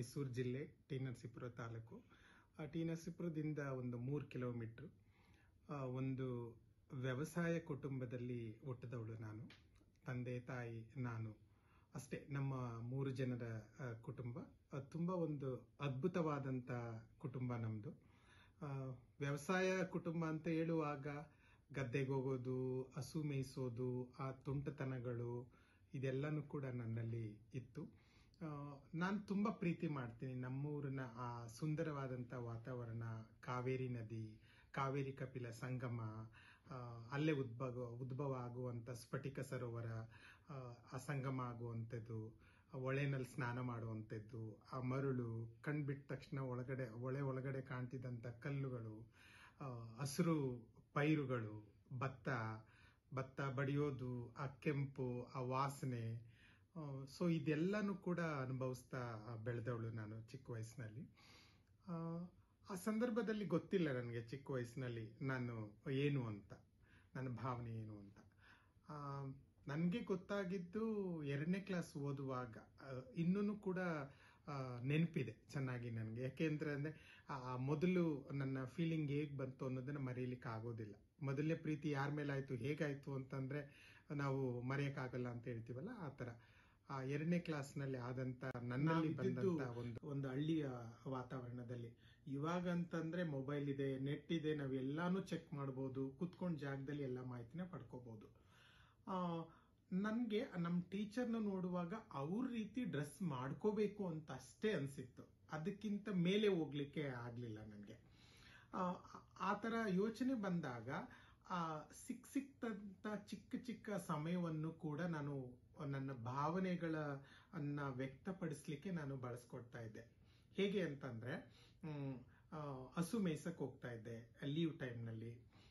ಮೈಸೂರು ಜಿಲ್ಲೆ ಟಿ ನರಸೀಪುರ ತಾಲೂಕು ಆ ಟಿ ನರಸೀಪುರದಿಂದ ಒಂದು ಮೂರು ಕಿಲೋಮೀಟ್ರು ಆ, ಒಂದು ವ್ಯವಸಾಯ ಕುಟುಂಬದಲ್ಲಿ ಹುಟ್ಟಿದವಳು ನಾನು ತಂದೆ ತಾಯಿ ನಾನು ಅಷ್ಟೇ ನಮ್ಮ ಮೂರು ಜನರ ಆ, ಕುಟುಂಬ ಆ, ತುಂಬ ಒಂದು ಅದ್ಭುತವಾದಂಥ ಕುಟುಂಬ ನಮ್ಮದು ವ್ಯವಸಾಯ ಕುಟುಂಬ ಅಂತ ಹೇಳುವಾಗ ಗದ್ದೆಗೆ ಹೋಗೋದು ಹಸು ಮೇಯಿಸೋದು ಆ ತುಂಟತನಗಳು ಇದೆಲ್ಲನೂ ಕೂಡ ನನ್ನಲ್ಲಿ ಇತ್ತು ನಾನು ತುಂಬ ಪ್ರೀತಿ ಮಾಡ್ತೀನಿ ನಮ್ಮೂರಿನ ಆ ಸುಂದರವಾದಂಥ ವಾತಾವರಣ ಕಾವೇರಿ ನದಿ ಕಾವೇರಿ ಕಪಿಲ ಸಂಗಮ ಆ, ಅಲ್ಲೇ ಉದ್ಭವ ಉದ್ಭವ ಆಗುವಂಥ ಸ್ಫಟಿಕ ಸರೋವರ ಆ, ಆ ಸಂಗಮ ಆಗುವಂಥದ್ದು ಆ ಹೊಳೆನಲ್ಲಿ ಸ್ನಾನ ಮಾಡುವಂಥದ್ದು ಆ ಮರಳು ಕಣ್ಬಿಟ್ಟ ತಕ್ಷಣ ಒಳಗಡೆ ಹೊಳೆ ಒಳಗಡೆ ಕಾಣ್ತಿದ್ದಂಥ ಕಲ್ಲುಗಳು ಆ, ಹಸಿರು ಪೈರುಗಳು ಭತ್ತ ಭತ್ತ ಬಡಿಯೋದು ಆ ಕೆಂಪು ಆ ವಾಸನೆ ಸೊ ಇದೆಲ್ಲನೂ ಕೂಡ ಅನುಭವಿಸ್ತಾ ಬೆಳೆದವಳು ನಾನು ಚಿಕ್ಕ ವಯಸ್ಸಿನಲ್ಲಿ ಆ, ಆ ಸಂದರ್ಭದಲ್ಲಿ ಗೊತ್ತಿಲ್ಲ ನನಗೆ ಚಿಕ್ಕ ವಯಸ್ಸಿನಲ್ಲಿ ನಾನು ಏನು ಅಂತ ನನ್ನ ಭಾವನೆ ಏನು ಅಂತ ನನಗೆ ಗೊತ್ತಾಗಿದ್ದು ಎರಡನೇ ಕ್ಲಾಸ್ ಓದುವಾಗ ಇನ್ನೂ ಕೂಡ ಆ, ನೆನಪಿದೆ ಚೆನ್ನಾಗಿ ನನಗೆ ಯಾಕೆಂದ್ರೆ ಅಂದ್ರೆ ಆ ಆ ಮೊದಲು ನನ್ನ ಫೀಲಿಂಗ್ ಹೇಗ್ ಬಂತು ಅನ್ನೋದನ್ನ ಮರೆಯಲಿಕ್ಕೆ ಆಗೋದಿಲ್ಲ ಮೊದಲನೇ ಪ್ರೀತಿ ಯಾರ ಮೇಲೆ ಆಯ್ತು ಹೇಗಾಯ್ತು ಅಂತಂದ್ರೆ ನಾವು ಮರೆಯಕ್ಕಾಗಲ್ಲ ಅಂತ ಹೇಳ್ತೀವಲ್ಲ ಆ ತರ ಆ ಎರಡನೇ ಕ್ಲಾಸ್ನಲ್ಲಿ ಆದಂತ ನನ್ನಲ್ಲಿ ಬಂದಂತ ಒಂದು ಒಂದು ಹಳ್ಳಿಯ ವಾತಾವರಣದಲ್ಲಿ ಇವಾಗ ಅಂತಂದ್ರೆ ಮೊಬೈಲ್ ಇದೆ ನೆಟ್ ಇದೆ ನಾವೆಲ್ಲಾನು ಚೆಕ್ ಮಾಡ್ಬೋದು ಕುತ್ಕೊಂಡ್ ಜಾಗದಲ್ಲಿ ಎಲ್ಲ ಮಾಹಿತಿನ ಪಡ್ಕೋಬಹುದು ಆ ನನ್ಗೆ ನಮ್ಮ ಟೀಚರ್ನ ನೋಡುವಾಗ ಅವ್ರ ರೀತಿ ಡ್ರೆಸ್ ಮಾಡ್ಕೋಬೇಕು ಅಂತ ಅಷ್ಟೇ ಅನ್ಸಿತ್ತು ಅದಕ್ಕಿಂತ ಮೇಲೆ ಹೋಗ್ಲಿಕ್ಕೆ ಆಗ್ಲಿಲ್ಲ ನನಗೆ ಆ ತರ ಯೋಚನೆ ಬಂದಾಗ ಆ ಸಿಕ್ ಸಿಕ್ತಂತ ಚಿಕ್ಕ ಚಿಕ್ಕ ಸಮಯವನ್ನು ಕೂಡ ನಾನು ನನ್ನ ಭಾವನೆಗಳ ಅನ್ನ ವ್ಯಕ್ತಪಡಿಸ್ಲಿಕ್ಕೆ ನಾನು ಬಳಸ್ಕೊಡ್ತಾ ಇದ್ದೆ ಹೇಗೆ ಅಂತಂದ್ರೆ ಹ್ಮ್, ಆ, ಹಸು ಮೇಯ್ಸಕ್ ಹೋಗ್ತಾ ಇದ್ದೆ ಲೀವ್ ಟೈಮ್ನಲ್ಲಿ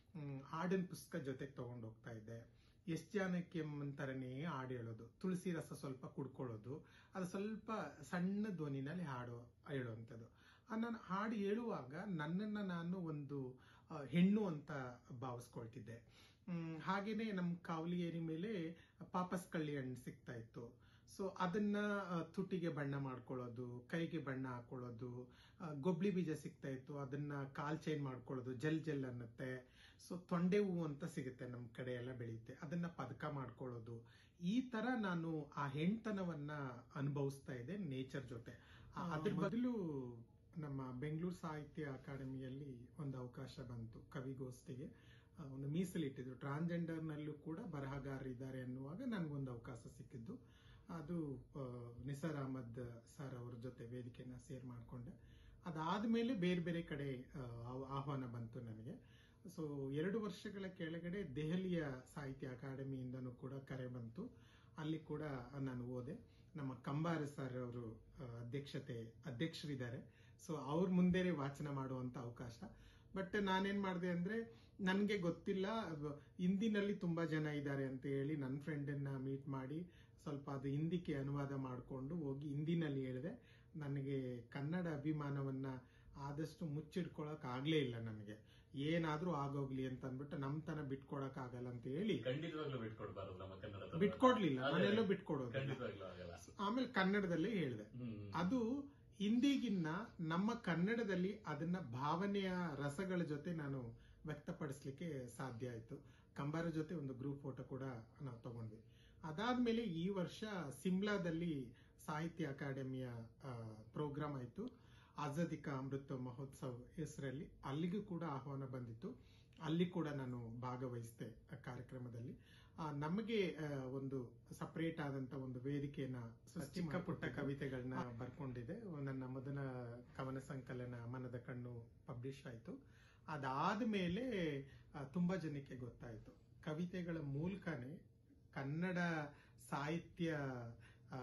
ಹಾಡಿನ ಪುಸ್ತಕ ಜೊತೆಗೆ ತಗೊಂಡು ಹೋಗ್ತಾ ಇದ್ದೆ ಎಷ್ಟ್ ಜನಕ್ಕೆ ಅಂತಾರನೇ ಹಾಡು ಹೇಳೋದು ತುಳಸಿ ರಸ ಸ್ವಲ್ಪ ಕುಡ್ಕೊಳ್ಳೋದು ಅದು ಸ್ವಲ್ಪ ಸಣ್ಣ ಧ್ವನಿನಲ್ಲಿ ಹಾಡು ಹೇಳುವಂಥದ್ದು ಆ ನಾನು ಹಾಡು ಹೇಳುವಾಗ ನನ್ನನ್ನ ನಾನು ಒಂದು ಆ, ಹೆಣ್ಣು ಅಂತ ಭಾವಿಸ್ಕೊಳ್ತಿದ್ದೆ ಹ್ಮ್, ಹಾಗೇನೆ ನಮ್ಮ ಕಾವಲಿ ಏರಿ ಮೇಲೆ ಪಾಪಸ್ ಕಳ್ಳಿ ಹಣ್ಣು ಸಿಗ್ತಾ ಇತ್ತು ಸೊ ಅದನ್ನ ಆ, ತುಟಿಗೆ ಬಣ್ಣ ಮಾಡ್ಕೊಳ್ಳೋದು ಕೈಗೆ ಬಣ್ಣ ಹಾಕೊಳ್ಳೋದು ಆ, ಗೊಬ್ಳಿ ಬೀಜ ಸಿಗ್ತಾ ಇತ್ತು ಅದನ್ನ ಕಾಲ್ ಚೈನ್ ಮಾಡ್ಕೊಳ್ಳೋದು ಜಲ್ ಜಲ್ ಅನ್ನತ್ತೆ ಸೊ ತೊಂಡೆ ಹೂವು ಅಂತ ಸಿಗುತ್ತೆ ನಮ್ಮ ಕಡೆ ಎಲ್ಲ ಬೆಳೆಯುತ್ತೆ ಅದನ್ನ ಪದಕ ಮಾಡ್ಕೊಳ್ಳೋದು ಈ ತರ ನಾನು ಆ ಹೆಣ್ತನವನ್ನ ಅನುಭವಿಸ್ತಾ ಇದ್ದೆ ನೇಚರ್ ಜೊತೆ ಆ- ಅದ್ರ ಬದಲು ನಮ್ಮ ಬೆಂಗಳೂರು ಸಾಹಿತ್ಯ ಅಕಾಡೆಮಿಯಲ್ಲಿ ಒಂದು ಅವಕಾಶ ಬಂತು ಕವಿಗೋಷ್ಠಿಗೆ ಆ, ಒಂದು ಮೀಸಲಿಟ್ಟಿದ್ರು ಟ್ರಾನ್ಸ್ಜೆಂಡರ್ ನಲ್ಲೂ ಕೂಡ ಬರಹಗಾರರಿದ್ದಾರೆ ಅನ್ನುವಾಗ ನನಗೊಂದು ಅವಕಾಶ ಸಿಕ್ಕಿದ್ದು ಅದು ಆ, ನಿಸಾರ್ ಅಹಮದ್ ಸರ್ ಅವ್ರ ಜೊತೆ ವೇದಿಕೆನ ಸೇರ್ ಮಾಡ್ಕೊಂಡೆ ಅದಾದ್ಮೇಲೆ ಬೇರೆ ಬೇರೆ ಕಡೆ ಆ, ಆಹ್- ಆಹ್ವಾನ ಬಂತು ನನಗೆ ಸೊ ಎರಡು ವರ್ಷಗಳ ಕೆಳಗಡೆ ದೆಹಲಿಯ ಸಾಹಿತ್ಯ ಅಕಾಡೆಮಿಯಿಂದನೂ ಕೂಡ ಕರೆ ಬಂತು ಅಲ್ಲಿ ಕೂಡ ನಾನು ಓದೆ ನಮ್ಮ ಕಂಬಾರ ಸರ್ ಅವರು ಆ, ಅಧ್ಯಕ್ಷತೆ ಅಧ್ಯಕ್ಷರಿದ್ದಾರೆ ಸೊ ಅವ್ರ ಮುಂದೆನೆ ವಾಚನ ಮಾಡುವಂತ ಅವಕಾಶ ಬಟ್ ನಾನೇನ್ ಮಾಡಿದೆ ಅಂದ್ರೆ ನನ್ಗೆ ಗೊತ್ತಿಲ್ಲ ಅವ್- ಹಿಂದಿನಲ್ಲಿ ತುಂಬಾ ಜನ ಇದ್ದಾರೆ ಅಂತ ಹೇಳಿ ನನ್ನ ಫ್ರೆಂಡನ್ನ ಮೀಟ್ ಮಾಡಿ ಸ್ವಲ್ಪ ಅದು ಹಿಂದಿಕ್ಕೆ ಅನುವಾದ ಮಾಡಿಕೊಂಡು ಹೋಗಿ ಹಿಂದಿನಲ್ಲಿ ಹೇಳಿದೆ ನನಗೆ ಕನ್ನಡ ಅಭಿಮಾನವನ್ನ ಆದಷ್ಟು ಮುಚ್ಚಿಡ್ಕೊಳಕ್ ಆಗ್ಲೇ ಇಲ್ಲ ನನಗೆ ಏನಾದ್ರೂ ಆಗೋಗ್ಲಿ ಅಂತ ಅಂದ್ಬಿಟ್ಟು ನಮ್ತನ ಬಿಟ್ಕೊಡಕ್ ಆಗಲ್ಲ ಅಂತ ಹೇಳಿ ಖಂಡಿತವಾಗ್ಲೂ ಬಿಟ್ಕೊಡ್ಬಾರದು ನಮ್ಮ ಕನ್ನಡ ಬಿಟ್ಕೊಡ್ಲಿಲ್ಲ ಅದೇ, ನಾನೆಲ್ಲೋ ಬಿಟ್ಕೊಡೋದಿಲ್ಲ ಖಂಡಿತವಾಗ್ಲೂ ಆಗಲ್ಲ ಆಮೇಲೆ ಕನ್ನಡದಲ್ಲೇ ಹೇಳಿದೆ ಹ್ಮ್ ಅದು ಹಿಂದಿಗಿನ್ನ ನಮ್ಮ ಕನ್ನಡದಲ್ಲಿ ಅದನ್ನ ಭಾವನೆಯ ರಸಗಳ ಜೊತೆ ನಾನು ವ್ಯಕ್ತಪಡಿಸ್ಲಿಕ್ಕೆ ಸಾಧ್ಯ ಆಯ್ತು ಕಂಬಾರ ಜೊತೆ ಒಂದು ಗ್ರೂಪ್ ಫೋಟೋ ಕೂಡ ನಾವು ತಗೊಂಡ್ವಿ ಅದಾದ್ಮೇಲೆ ಈ ವರ್ಷ ಸಿಮ್ಲಾದಲ್ಲಿ ಸಾಹಿತ್ಯ ಅಕಾಡೆಮಿಯ ಪ್ರೋಗ್ರಾಮ್ ಆಯ್ತು ಆಜಾದಿ ಕಾ ಅಮೃತ ಮಹೋತ್ಸವ್ ಹೆಸರಲ್ಲಿ ಅಲ್ಲಿಗೂ ಕೂಡ ಆಹ್ವಾನ ಬಂದಿತ್ತು ಅಲ್ಲಿ ಕೂಡ ನಾನು ಭಾಗವಹಿಸಿದೆ ಆ ಕಾರ್ಯಕ್ರಮದಲ್ಲಿ ಆ, ನಮಗೆ ಆ, ಒಂದು ಸಪರೇಟ್ ಆದಂತ ಒಂದು ವೇದಿಕೆಯನ್ನ ಚಿಕ್ಕ ಪುಟ್ಟ ಕವಿತೆಗಳನ್ನ ಬರ್ಕೊಂಡಿದೆ ನನ್ನ ಮೊದಲ ಕವನ ಸಂಕಲನ ಮನದ ಕಣ್ಣು ಪಬ್ಲಿಷ್ ಆಯ್ತು ಅದಾದ್ಮೇಲೆ ಆ, ತುಂಬಾ ಜನಕ್ಕೆ ಗೊತ್ತಾಯ್ತು ಕವಿತೆಗಳ ಮೂಲಕನೇ ಕನ್ನಡ ಸಾಹಿತ್ಯ ಆ,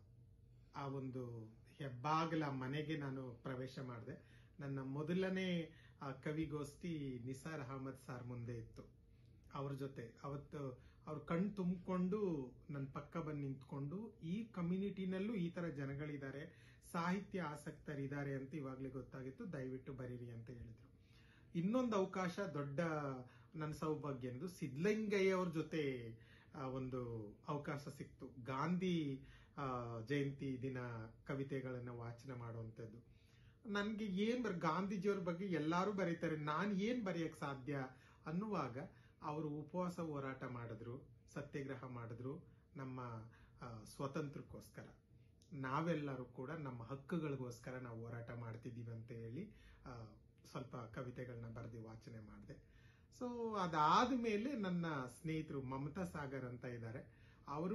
ಆ ಒಂದು ಹೆಬ್ಬಾಗಲ ಮನೆಗೆ ನಾನು ಪ್ರವೇಶ ಮಾಡಿದೆ ನನ್ನ ಮೊದಲನೇ ಆ, ಕವಿಗೋಷ್ಠಿ ನಿಸಾರ್ ಅಹಮದ್ ಸಾರ್ ಮುಂದೆ ಇತ್ತು ಅವ್ರ ಜೊತೆ ಅವತ್ತು ಅವ್ರ ಕಣ್ ತುಂಬಿಕೊಂಡು ನನ್ನ ಪಕ್ಕ ಬಂದು ನಿಂತ್ಕೊಂಡು ಈ ಕಮ್ಯುನಿಟಿನಲ್ಲೂ ಈ ತರ ಜನಗಳಿದ್ದಾರೆ ಸಾಹಿತ್ಯ ಆಸಕ್ತರಿದ್ದಾರೆ ಅಂತ ಇವಾಗ್ಲೇ ಗೊತ್ತಾಗಿತ್ತು ದಯವಿಟ್ಟು ಬರೀರಿ ಅಂತ ಹೇಳಿದ್ರು ಇನ್ನೊಂದು ಅವಕಾಶ ದೊಡ್ಡ ನನ್ನ ಸೌಭಾಗ್ಯ ಅನ್ನೋದು ಸಿದ್ಧಲಿಂಗಯ್ಯ ಅವ್ರ ಜೊತೆ ಆ, ಒಂದು ಅವಕಾಶ ಸಿಕ್ತು ಗಾಂಧಿ ಆ, ಜಯಂತಿ ದಿನ ಕವಿತೆಗಳನ್ನು ವಾಚನ ಮಾಡುವಂಥದ್ದು ನನಗೆ ಏನ್ ಬರ ಗಾಂಧೀಜಿಯವ್ರ ಬಗ್ಗೆ ಎಲ್ಲರೂ ಬರೀತಾರೆ ನಾನು ಏನ್ ಬರೆಯಕ್ ಸಾಧ್ಯ ಅನ್ನುವಾಗ ಅವರು ಉಪವಾಸ ಹೋರಾಟ ಮಾಡಿದ್ರು ಸತ್ಯಾಗ್ರಹ ಮಾಡಿದ್ರು ನಮ್ಮ ಆ, ಸ್ವಾತಂತ್ರ್ಯಕ್ಕೋಸ್ಕರ ನಾವೆಲ್ಲರೂ ಕೂಡ ನಮ್ಮ ಹಕ್ಕುಗಳಿಗೋಸ್ಕರ ನಾವು ಹೋರಾಟ ಮಾಡ್ತಿದ್ದೀವಿ ಅಂತ ಹೇಳಿ ಆ, ಸ್ವಲ್ಪ ಕವಿತೆಗಳನ್ನ ಬರೆದು ವಾಚನೆ ಮಾಡಿದೆ ಸೊ ಅದಾದ ಮೇಲೆ ನನ್ನ ಸ್ನೇಹಿತರು ಮಮತಾ ಸಾಗರ್ ಅಂತ ಇದ್ದಾರೆ ಅವರು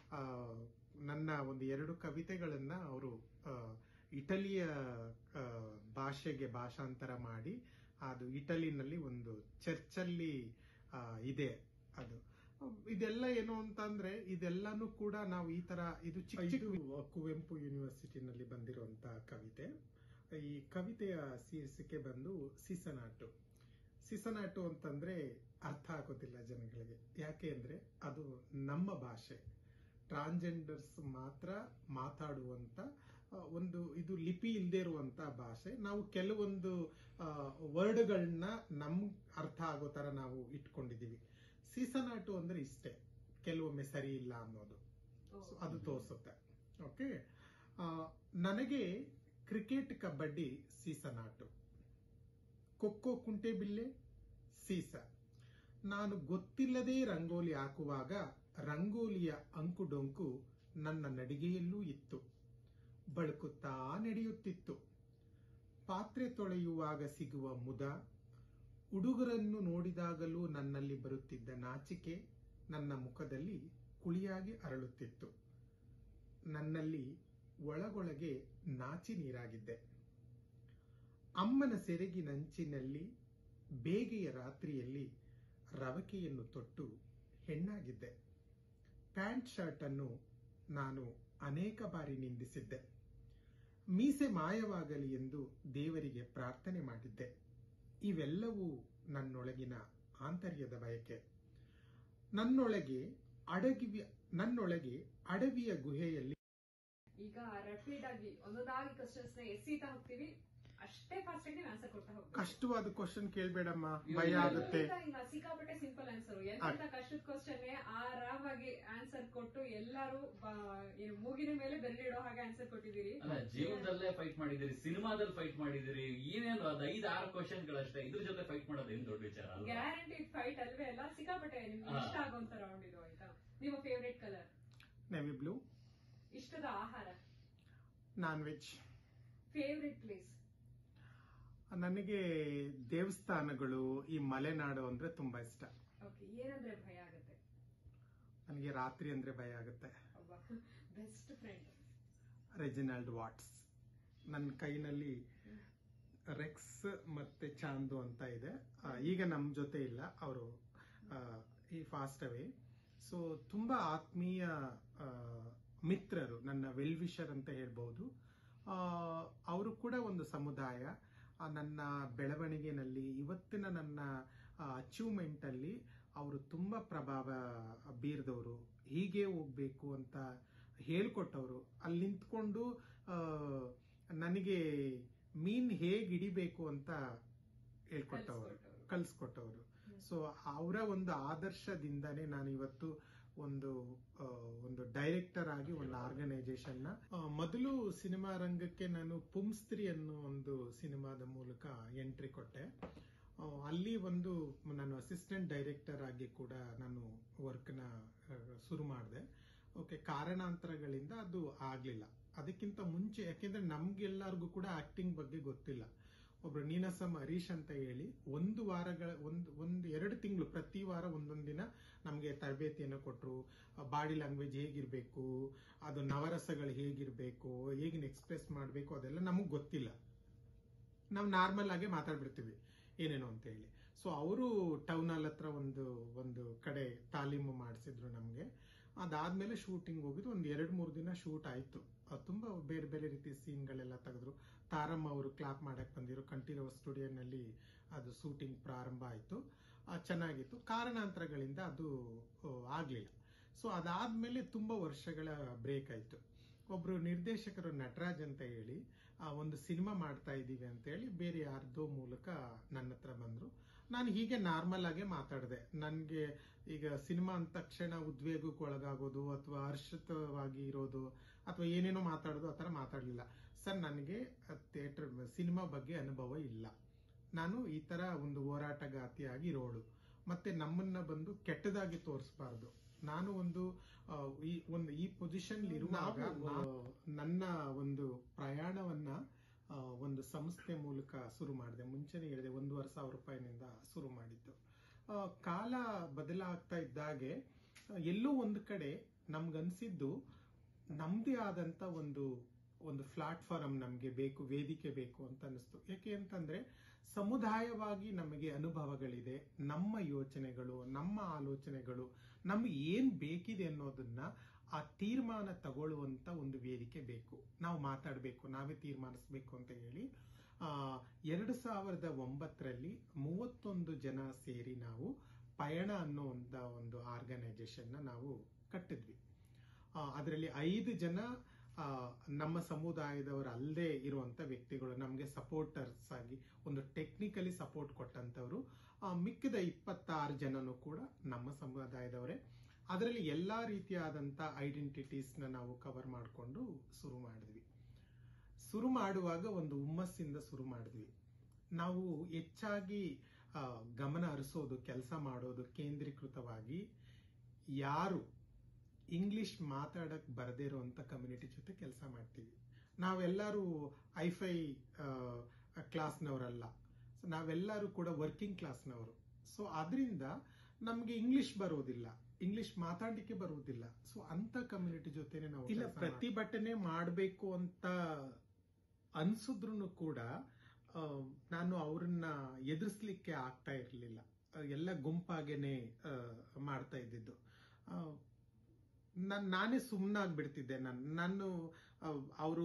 ನನ್ನ ಒಂದು ಎರಡು ಕವಿತೆಗಳನ್ನ ಅವರು ಇಟಲಿಯ ಆ, ಭಾಷೆಗೆ ಭಾಷಾಂತರ ಮಾಡಿ ಅದು ಇಟಲಿನಲ್ಲಿ ಒಂದು ಚರ್ಚಲ್ಲಿ ಆ, ಇದೆ ಅದು ಇದೆಲ್ಲ ಏನು ಅಂತಂದ್ರೆ ಇದೆಲ್ಲಾನು ಕೂಡ ನಾವು ಈ ತರ ಇದು ಚಿಕ್ಕ ಚಿಕ್ಕ ಕುವೆಂಪು ಯೂನಿವರ್ಸಿಟಿನಲ್ಲಿ ಬಂದಿರುವಂತ ಕವಿತೆ ಈ ಕವಿತೆಯ ಶೀರ್ಷಿಕೆ ಬಂದು ಸಿಸನಾಟು ಸಿಸನಾಟು ಅಂತಂದ್ರೆ ಅರ್ಥ ಆಗೋದಿಲ್ಲ ಜನಗಳಿಗೆ ಯಾಕೆ ಅಂದ್ರೆ ಅದು ನಮ್ಮ ಭಾಷೆ ಟ್ರಾನ್ಸ್ಜೆಂಡರ್ಸ್ ಮಾತ್ರ ಮಾತಾಡುವಂತ ಆ, ಒಂದು ಇದು ಲಿಪಿ ಇಲ್ಲದೆ ಇರುವಂತ ಭಾಷೆ ನಾವು ಕೆಲವೊಂದು ವರ್ಡ್ಗಳನ್ನ ನಮ್ ಅರ್ಥ ಆಗೋ ತರ ನಾವು ಇಟ್ಕೊಂಡಿದೀವಿ ಸೀಸನಾಟು ಅಂದ್ರೆ ಇಷ್ಟೇ ಕೆಲವೊಮ್ಮೆ ಸರಿ ಇಲ್ಲ ಅನ್ನೋದು So, ಅದು ತೋರಿಸುತ್ತೆ ಓಕೆ ನನಗೆ ಕ್ರಿಕೆಟ್ ಕಬಡ್ಡಿ ಸೀಸನಾಟು ಖೋಖೋ ಕುಂಟೆಬಿಲ್ಲೆ ಸೀಸ ನಾನು ಗೊತ್ತಿಲ್ಲದೆ ರಂಗೋಲಿ ಹಾಕುವಾಗ ರಂಗೋಲಿಯ ಅಂಕುಡೊಂಕು ನನ್ನ ನಡಿಗೆಯಲ್ಲೂ ಇತ್ತು ಬಳುಕುತ್ತಾ ನಡೆಯುತ್ತಿತ್ತು ಪಾತ್ರೆ ತೊಳೆಯುವಾಗ ಸಿಗುವ ಮುದ ಹುಡುಗರನ್ನು ನೋಡಿದಾಗಲೂ ನನ್ನಲ್ಲಿ ಬರುತ್ತಿದ್ದ ನಾಚಿಕೆ ನನ್ನ ಮುಖದಲ್ಲಿ ಕುಳಿಯಾಗಿ ಅರಳುತ್ತಿತ್ತು ನನ್ನಲ್ಲಿ ಒಳಗೊಳಗೆ ನಾಚಿ ನೀರಾಗಿದ್ದೆ ಅಮ್ಮನ ಸೆರಗಿನಂಚಿನಲ್ಲಿ ಬೇಗೆಯ ರಾತ್ರಿಯಲ್ಲಿ ರವಕೆಯನ್ನು ತೊಟ್ಟು ಹೆಣ್ಣಾಗಿದ್ದೆ ಪ್ಯಾಂಟ್ ಶರ್ಟ್ ಅನ್ನು ನಾನು ಅನೇಕ ಬಾರಿ ನಿಂದಿಸಿದ್ದೆ ಮೀಸೆ ಮಾಯವಾಗಲಿ ಎಂದು ದೇವರಿಗೆ ಪ್ರಾರ್ಥನೆ ಮಾಡಿದ್ದೆ ಇವೆಲ್ಲವೂ ನನ್ನೊಳಗಿನ ಆಂತರ್ಯದ ಬಯಕೆ ನನ್ನೊಳಗೆ ಅಡಗಿವಿ ನನ್ನೊಳಗೆ ಅಡವಿಯ ಗುಹೆಯಲ್ಲಿ ಈಗ ರ್ಯಾಪಿಡ್ ಆಗಿ ಒಂದೊಂದಾಗಿ ಕ್ವಶನ್ಸ್ ನ ಎಸೀತಾ ಹೋಗ್ತೀವಿ ಅಷ್ಟೇ ಫಾಸ್ಟ್ ಆಗಿ ಆನ್ಸರ್ ಕೊಡ್ತಾ ಹೋಗ್ತೀವಿ ಕಷ್ಟವಾದ ಕ್ವಶನ್ ಕೇಳ್ಬೇಡಮ್ಮ ಇಲ್ಲ, ಭಯ ಇಲ್ಲ. ಆಗುತ್ತೆ ಇಲ್ಲ, ಇಲ್ಲ, ಸಿಕ್ಕಾಪಟ್ಟೆ ಸಿಂಪಲ್ ಆನ್ಸರ್ ಎಂತ ಕಷ್ಟದ ಕ್ವಶನ್ ಆರಾಮಾಗಿ ಆನ್ಸರ್ ಕೊಟ್ಟು ಎಲ್ಲರೂ ಬ- ಏನು ಮೂಗಿನ ಮೇಲೆ ಬೆರಳಿಡೋ ಹಾಗೆ ಆನ್ಸರ್ ಕೊಟ್ಟಿದ್ದೀರಿ ಅಲ್ಲ ಜೀವನದಲ್ಲೇ ಫೈಟ್ ಮಾಡಿದಿರಿ ಸಿನಿಮಾದಲ್ಲಿ ಫೈಟ್ ಮಾಡಿದಿರಿ ಏನೇನು ಅದ್ ಐದ್ ಆರು ಕ್ವಶನ್ ಗಳಷ್ಟೇ ಇದ್ರ ಜೊತೆ ಫೈಟ್ ಮಾಡೋದು ಏನ್ ದೊಡ್ಡ ವಿಚಾರ ಅಲ್ವಾ ಗ್ಯಾರಂಟಿ ಫೈಟ್ ಅಲ್ವೇ ಅಲ್ಲ ಸಿಕ್ಕಾಪಟ್ಟೆ ನಿಮ್ಗೆ ಹಾ. ಇಷ್ಟ ಆಗೋಂತ ರೌಂಡ್ ಇದು ಆಯ್ತಾ ನಿಮ್ಮ ಫೇವ್ರೇಟ್ ಕಲರ್ ನೆವಿ ಬ್ಲೂ ಇಷ್ಟದ ಆಹಾರ ನಾನ್ ವೆಜ್ ಫೇವ್ರೇಟ್ ಪ್ಲೇಸ್ ನನಗೆ ದೇವಸ್ಥಾನಗಳು ಈ ಮಲೆನಾಡು ಅಂದ್ರೆ ತುಂಬಾ ಇಷ್ಟ ಓಕೆ ಏನಂದ್ರೆ ಭಯ ಆಗುತ್ತೆ ನನಗೆ ರಾತ್ರಿ ಅಂದ್ರೆ ಭಯ ಆಗುತ್ತೆ ಒಬ್ಬ ಬೆಸ್ಟ್ ಫ್ರೆಂಡ್ ರೆಜಿನಾಲ್ಡ್ ವಾಟ್ಸ್ ನನ್ನ ಕೈನಲ್ಲಿ ರೆಕ್ಸ್ ಮತ್ತೆ ಚಾಂದು ಅಂತ ಇದೆ ಆ, ಈಗ ನಮ್ಮ ಜೊತೆ ಇಲ್ಲ ಅವರು ಈ ಫಾಸ್ಟ್ ಅವೇ ಸೊ ತುಂಬಾ ಆತ್ಮೀಯ ಆ, ಮಿತ್ರರು ನನ್ನ ವೆಲ್ ವಿಷರ್ ಅಂತ ಹೇಳ್ಬಹುದು ಅವರು ಕೂಡ ಒಂದು ಸಮುದಾಯ ಆ, ನನ್ನ ಬೆಳವಣಿಗೆನಲ್ಲಿ ಇವತ್ತಿನ ನನ್ನ ಅಚೀವ್ಮೆಂಟ್ ಅಲ್ಲಿ ಅವರು ತುಂಬಾ ಪ್ರಭಾವ ಬೀರಿದವರು ಹೀಗೆ ಹೋಗ್ಬೇಕು ಅಂತ ಹೇಳ್ಕೊಟ್ಟವರು ಅಲ್ಲಿ ನಿಂತ್ಕೊಂಡು ಆ, ನನಗೆ ಮೀನ್ ಹೇಗ್ ಹಿಡಿಬೇಕು ಅಂತ ಹೇಳ್ಕೊಟ್ಟವರು ಕಲ್ಸ್ಕೊಟ್ಟವರು ಸೊ ಅವರ ಒಂದು ಆದರ್ಶದಿಂದಾನೇ ನಾನು ಇವತ್ತು ಒಂದು ಆ, ಒಂದು ಡೈರೆಕ್ಟರ್ ಆಗಿ ಒಂದು ಆರ್ಗನೈಸೇಷನ್ ನ ಆ, ಮೊದಲು ಸಿನಿಮಾ ರಂಗಕ್ಕೆ ನಾನು ಪುಂಸ್ತ್ರಿ ಅನ್ನೋ ಒಂದು ಸಿನಿಮಾದ ಮೂಲಕ ಎಂಟ್ರಿ ಕೊಟ್ಟೆ ಆ, ಅಲ್ಲಿ ಒಂದು ನಾನು ಅಸಿಸ್ಟೆಂಟ್ ಡೈರೆಕ್ಟರ್ ಆಗಿ ಕೂಡ ನಾನು ವರ್ಕ್ನ ಶುರು ಮಾಡಿದೆ ಓಕೆ ಕಾರಣಾಂತರಗಳಿಂದ ಅದು ಆಗ್ಲಿಲ್ಲ ಅದಕ್ಕಿಂತ ಮುಂಚೆ ಯಾಕೆಂದ್ರೆ ನಮ್ಗೆಲ್ಲರಿಗೂ ಕೂಡ ಆಕ್ಟಿಂಗ್ ಬಗ್ಗೆ ಗೊತ್ತಿಲ್ಲ ಒಬ್ರು ನೀನಸಂ ಹರೀಶ್ ಅಂತ ಹೇಳಿ ಒಂದು ವಾರಗಳ ಒಂದು ಒಂದು ಎರಡು ತಿಂಗಳು ಪ್ರತಿ ವಾರ ಒಂದೊಂದು ದಿನ ನಮಗೆ ತರಬೇತಿಯನ್ನು ಕೊಟ್ಟರು ಬಾಡಿ ಲ್ಯಾಂಗ್ವೇಜ್ ಹೇಗಿರ್ಬೇಕು ಅದು ನವರಸಗಳು ಹೇಗಿರ್ಬೇಕು ಹೇಗಿನ ಎಕ್ಸ್ಪ್ರೆಸ್ ಮಾಡಬೇಕು ಅದೆಲ್ಲ ನಮಗೆ ಗೊತ್ತಿಲ್ಲ ನಾವು ನಾರ್ಮಲ್ ಆಗಿ ಮಾತಾಡ್ಬಿಡ್ತೀವಿ ಏನೇನು ಅಂತ ಹೇಳಿ ಸೊ ಅವರು ಟೌನ್ ಹಾಲ್ ಹತ್ರ ಒಂದು ಒಂದು ಕಡೆ ತಾಲೀಮು ಮಾಡಿಸಿದ್ರು ನಮಗೆ ಅದಾದ್ಮೇಲೆ ಶೂಟಿಂಗ್ ಹೋಗಿದ್ದು ಒಂದು ಎರಡು ಮೂರು ದಿನ ಶೂಟ್ ಆಯ್ತು ಅದು ತುಂಬಾ ಬೇರೆ ಬೇರೆ ರೀತಿ ಸೀನ್ಗಳೆಲ್ಲ ತೆಗೆದ್ರು ತಾರಮ್ಮ ಅವರು ಕ್ಲಾಪ್ ಮಾಡಕ್ ಬಂದಿರೋ ಕಂಠೀರವ ಸ್ಟುಡಿಯೋನಲ್ಲಿ ಅದು ಶೂಟಿಂಗ್ ಪ್ರಾರಂಭ ಆಯ್ತು ಆ, ಚೆನ್ನಾಗಿತ್ತು ಕಾರಣಾಂತರಗಳಿಂದ ಅದು ಆ, ಆಗ್ಲಿಲ್ಲ ಸೊ ಅದಾದ್ಮೇಲೆ ತುಂಬಾ ವರ್ಷಗಳ ಬ್ರೇಕ್ ಆಯ್ತು ಒಬ್ರು ನಿರ್ದೇಶಕರು ನಟರಾಜ್ ಅಂತ ಹೇಳಿ ಆ ಒಂದು ಸಿನಿಮಾ ಮಾಡ್ತಾ ಇದ್ದೀವಿ ಅಂತ ಹೇಳಿ ಬೇರೆ ಯಾರ್ದೋ ಮೂಲಕ ನನ್ನ ಹತ್ರ ಬಂದ್ರು ನಾನು ಹೀಗೆ ನಾರ್ಮಲ್ ಆಗಿ ಮಾತಾಡಿದೆ ನನಗೆ ಈಗ ಸಿನಿಮಾ ಅಂದ ತಕ್ಷಣ ಉದ್ವೇಗಕ್ಕೆ ಒಳಗಾಗೋದು ಅಥವಾ ಹರ್ಷಿತವಾಗಿ ಇರೋದು ಅಥವಾ ಏನೇನೋ ಮಾತಾಡೋದು ಆ ಥರ ಮಾತಾಡಲಿಲ್ಲ ಸರ್ ನನಗೆ ಥಿಯೇಟರ್ ಸಿನಿಮಾ ಬಗ್ಗೆ ಅನುಭವ ಇಲ್ಲ ನಾನು ಈ ತರ ಒಂದು ಹೋರಾಟಗಾತಿಯಾಗಿ ಇರೋಳು ಮತ್ತೆ ನಮ್ಮನ್ನ ಬಂದು ಕೆಟ್ಟದಾಗಿ ತೋರಿಸಬಾರ್ದು ನಾನು ಒಂದು ಆ, ಈ ಒಂದು ಈ ಪೊಸಿಷನ್ ಇರುವಾಗ ನಾವು ನನ್ನ ಒಂದು ಪ್ರಯಾಣವನ್ನ ಆ, ಒಂದು ಸಂಸ್ಥೆ ಮೂಲಕ ಶುರು ಮಾಡಿದೆ ಮುಂಚೆನೆ ಹೇಳಿದೆ ಒಂದೂವರೆ ಸಾವಿರ ರೂಪಾಯಿನಿಂದ ಶುರು ಮಾಡಿದ್ದು ಆ, ಕಾಲ ಬದಲಾಗ್ತಾ ಇದ್ದಾಗೆ ಆ, ಎಲ್ಲೋ ಒಂದು ಕಡೆ ನಮ್ಗನ್ಸಿದ್ದು ನಮ್ದೇ ಆದಂತ ಒಂದು ಒಂದು ಪ್ಲಾಟ್ಫಾರಂ ನಮಗೆ ಬೇಕು ವೇದಿಕೆ ಬೇಕು ಅಂತ ಅನಿಸ್ತು ಯಾಕೆ ಅಂತಂದ್ರೆ ಸಮುದಾಯವಾಗಿ ನಮಗೆ ಅನುಭವಗಳಿದೆ ನಮ್ಮ ಯೋಚನೆಗಳು ನಮ್ಮ ಆಲೋಚನೆಗಳು ನಮ್ಗೆ ಏನ್ ಬೇಕಿದೆ ಅನ್ನೋದನ್ನ ಆ ತೀರ್ಮಾನ ತಗೊಳ್ಳುವಂತ ಒಂದು ವೇದಿಕೆ ಬೇಕು ನಾವು ಮಾತಾಡಬೇಕು ನಾವೇ ತೀರ್ಮಾನಿಸ್ಬೇಕು ಅಂತ ಹೇಳಿ ಆ, ಎರಡು ಸಾವಿರದ ಒಂಬತ್ತರಲ್ಲಿ ಮೂವತ್ತೊಂದು ಜನ ಸೇರಿ ನಾವು ಪಯಣ ಅನ್ನೋ ಒಂದ ಒಂದು ಆರ್ಗನೈಸೇಷನ್ ನಾವು ಕಟ್ಟಿದ್ವಿ ಅದರಲ್ಲಿ ಐದು ಜನ ಆ, ನಮ್ಮ ಸಮುದಾಯದವರು ಅಲ್ಲದೆ ಇರುವಂತ ವ್ಯಕ್ತಿಗಳು ನಮಗೆ ಸಪೋರ್ಟರ್ಸ್ ಆಗಿ ಒಂದು ಟೆಕ್ನಿಕಲಿ ಸಪೋರ್ಟ್ ಕೊಟ್ಟಂತವ್ರು ಆ, ಮಿಕ್ಕಿದ ಇಪ್ಪತ್ತಾರು ಜನನು ಕೂಡ ನಮ್ಮ ಸಮುದಾಯದವರೇ ಅದರಲ್ಲಿ ಎಲ್ಲಾ ರೀತಿಯಾದಂತ ಐಡೆಂಟಿಟೀಸ್ ನ ನಾವು ಕವರ್ ಮಾಡಿಕೊಂಡು ಶುರು ಮಾಡಿದ್ವಿ ಶುರು ಮಾಡುವಾಗ ಒಂದು ಹುಮ್ಮಸ್ಸಿಂದ ಶುರು ಮಾಡಿದ್ವಿ ನಾವು ಹೆಚ್ಚಾಗಿ ಆ, ಗಮನ ಹರಿಸೋದು ಕೆಲಸ ಮಾಡೋದು ಕೇಂದ್ರೀಕೃತವಾಗಿ ಯಾರು ಇಂಗ್ಲಿಷ್ ಮಾತಾಡಕ್ ಬರದೇ ಇರುವಂತ ಕಮ್ಯುನಿಟಿ ಜೊತೆ ಕೆಲಸ ಮಾಡ್ತೀವಿ ನಾವೆಲ್ಲರೂ ಐಫೈ ಕ್ಲಾಸ್ನವರಲ್ಲ ಸೊ ನಾವೆಲ್ಲರೂ ಕೂಡ ವರ್ಕಿಂಗ್ ಕ್ಲಾಸ್ನವರು ಸೊ ಅದರಿಂದ ನಮ್ಗೆ ಇಂಗ್ಲಿಷ್ ಬರೋದಿಲ್ಲ ಇಂಗ್ಲಿಷ್ ಮಾತಾಡ್ಲಿಕ್ಕೆ ಬರುವುದಿಲ್ಲ ಸೊ ಅಂತ ಕಮ್ಯುನಿಟಿ ಜೊತೆನೆ ನಾವು ಇಲ್ಲ ಪ್ರತಿಭಟನೆ ಮಾಡಬೇಕು ಅಂತ ಅನ್ಸಿದ್ರು ಕೂಡ ಆ, ನಾನು ಅವ್ರನ್ನ ಎದುರಿಸ್ಲಿಕ್ಕೆ ಆಗ್ತಾ ಇರಲಿಲ್ಲ ಎಲ್ಲ ಗುಂಪಾಗೇನೆ ಆ, ಮಾಡ್ತಾ ಇದ್ದಿದ್ದು ಆ, ನಾನ್ ನಾನೇ ಸುಮ್ಮನಾಗ್ಬಿಡ್ತಿದ್ದೆ ನಾನು ನಾನು ಅವರು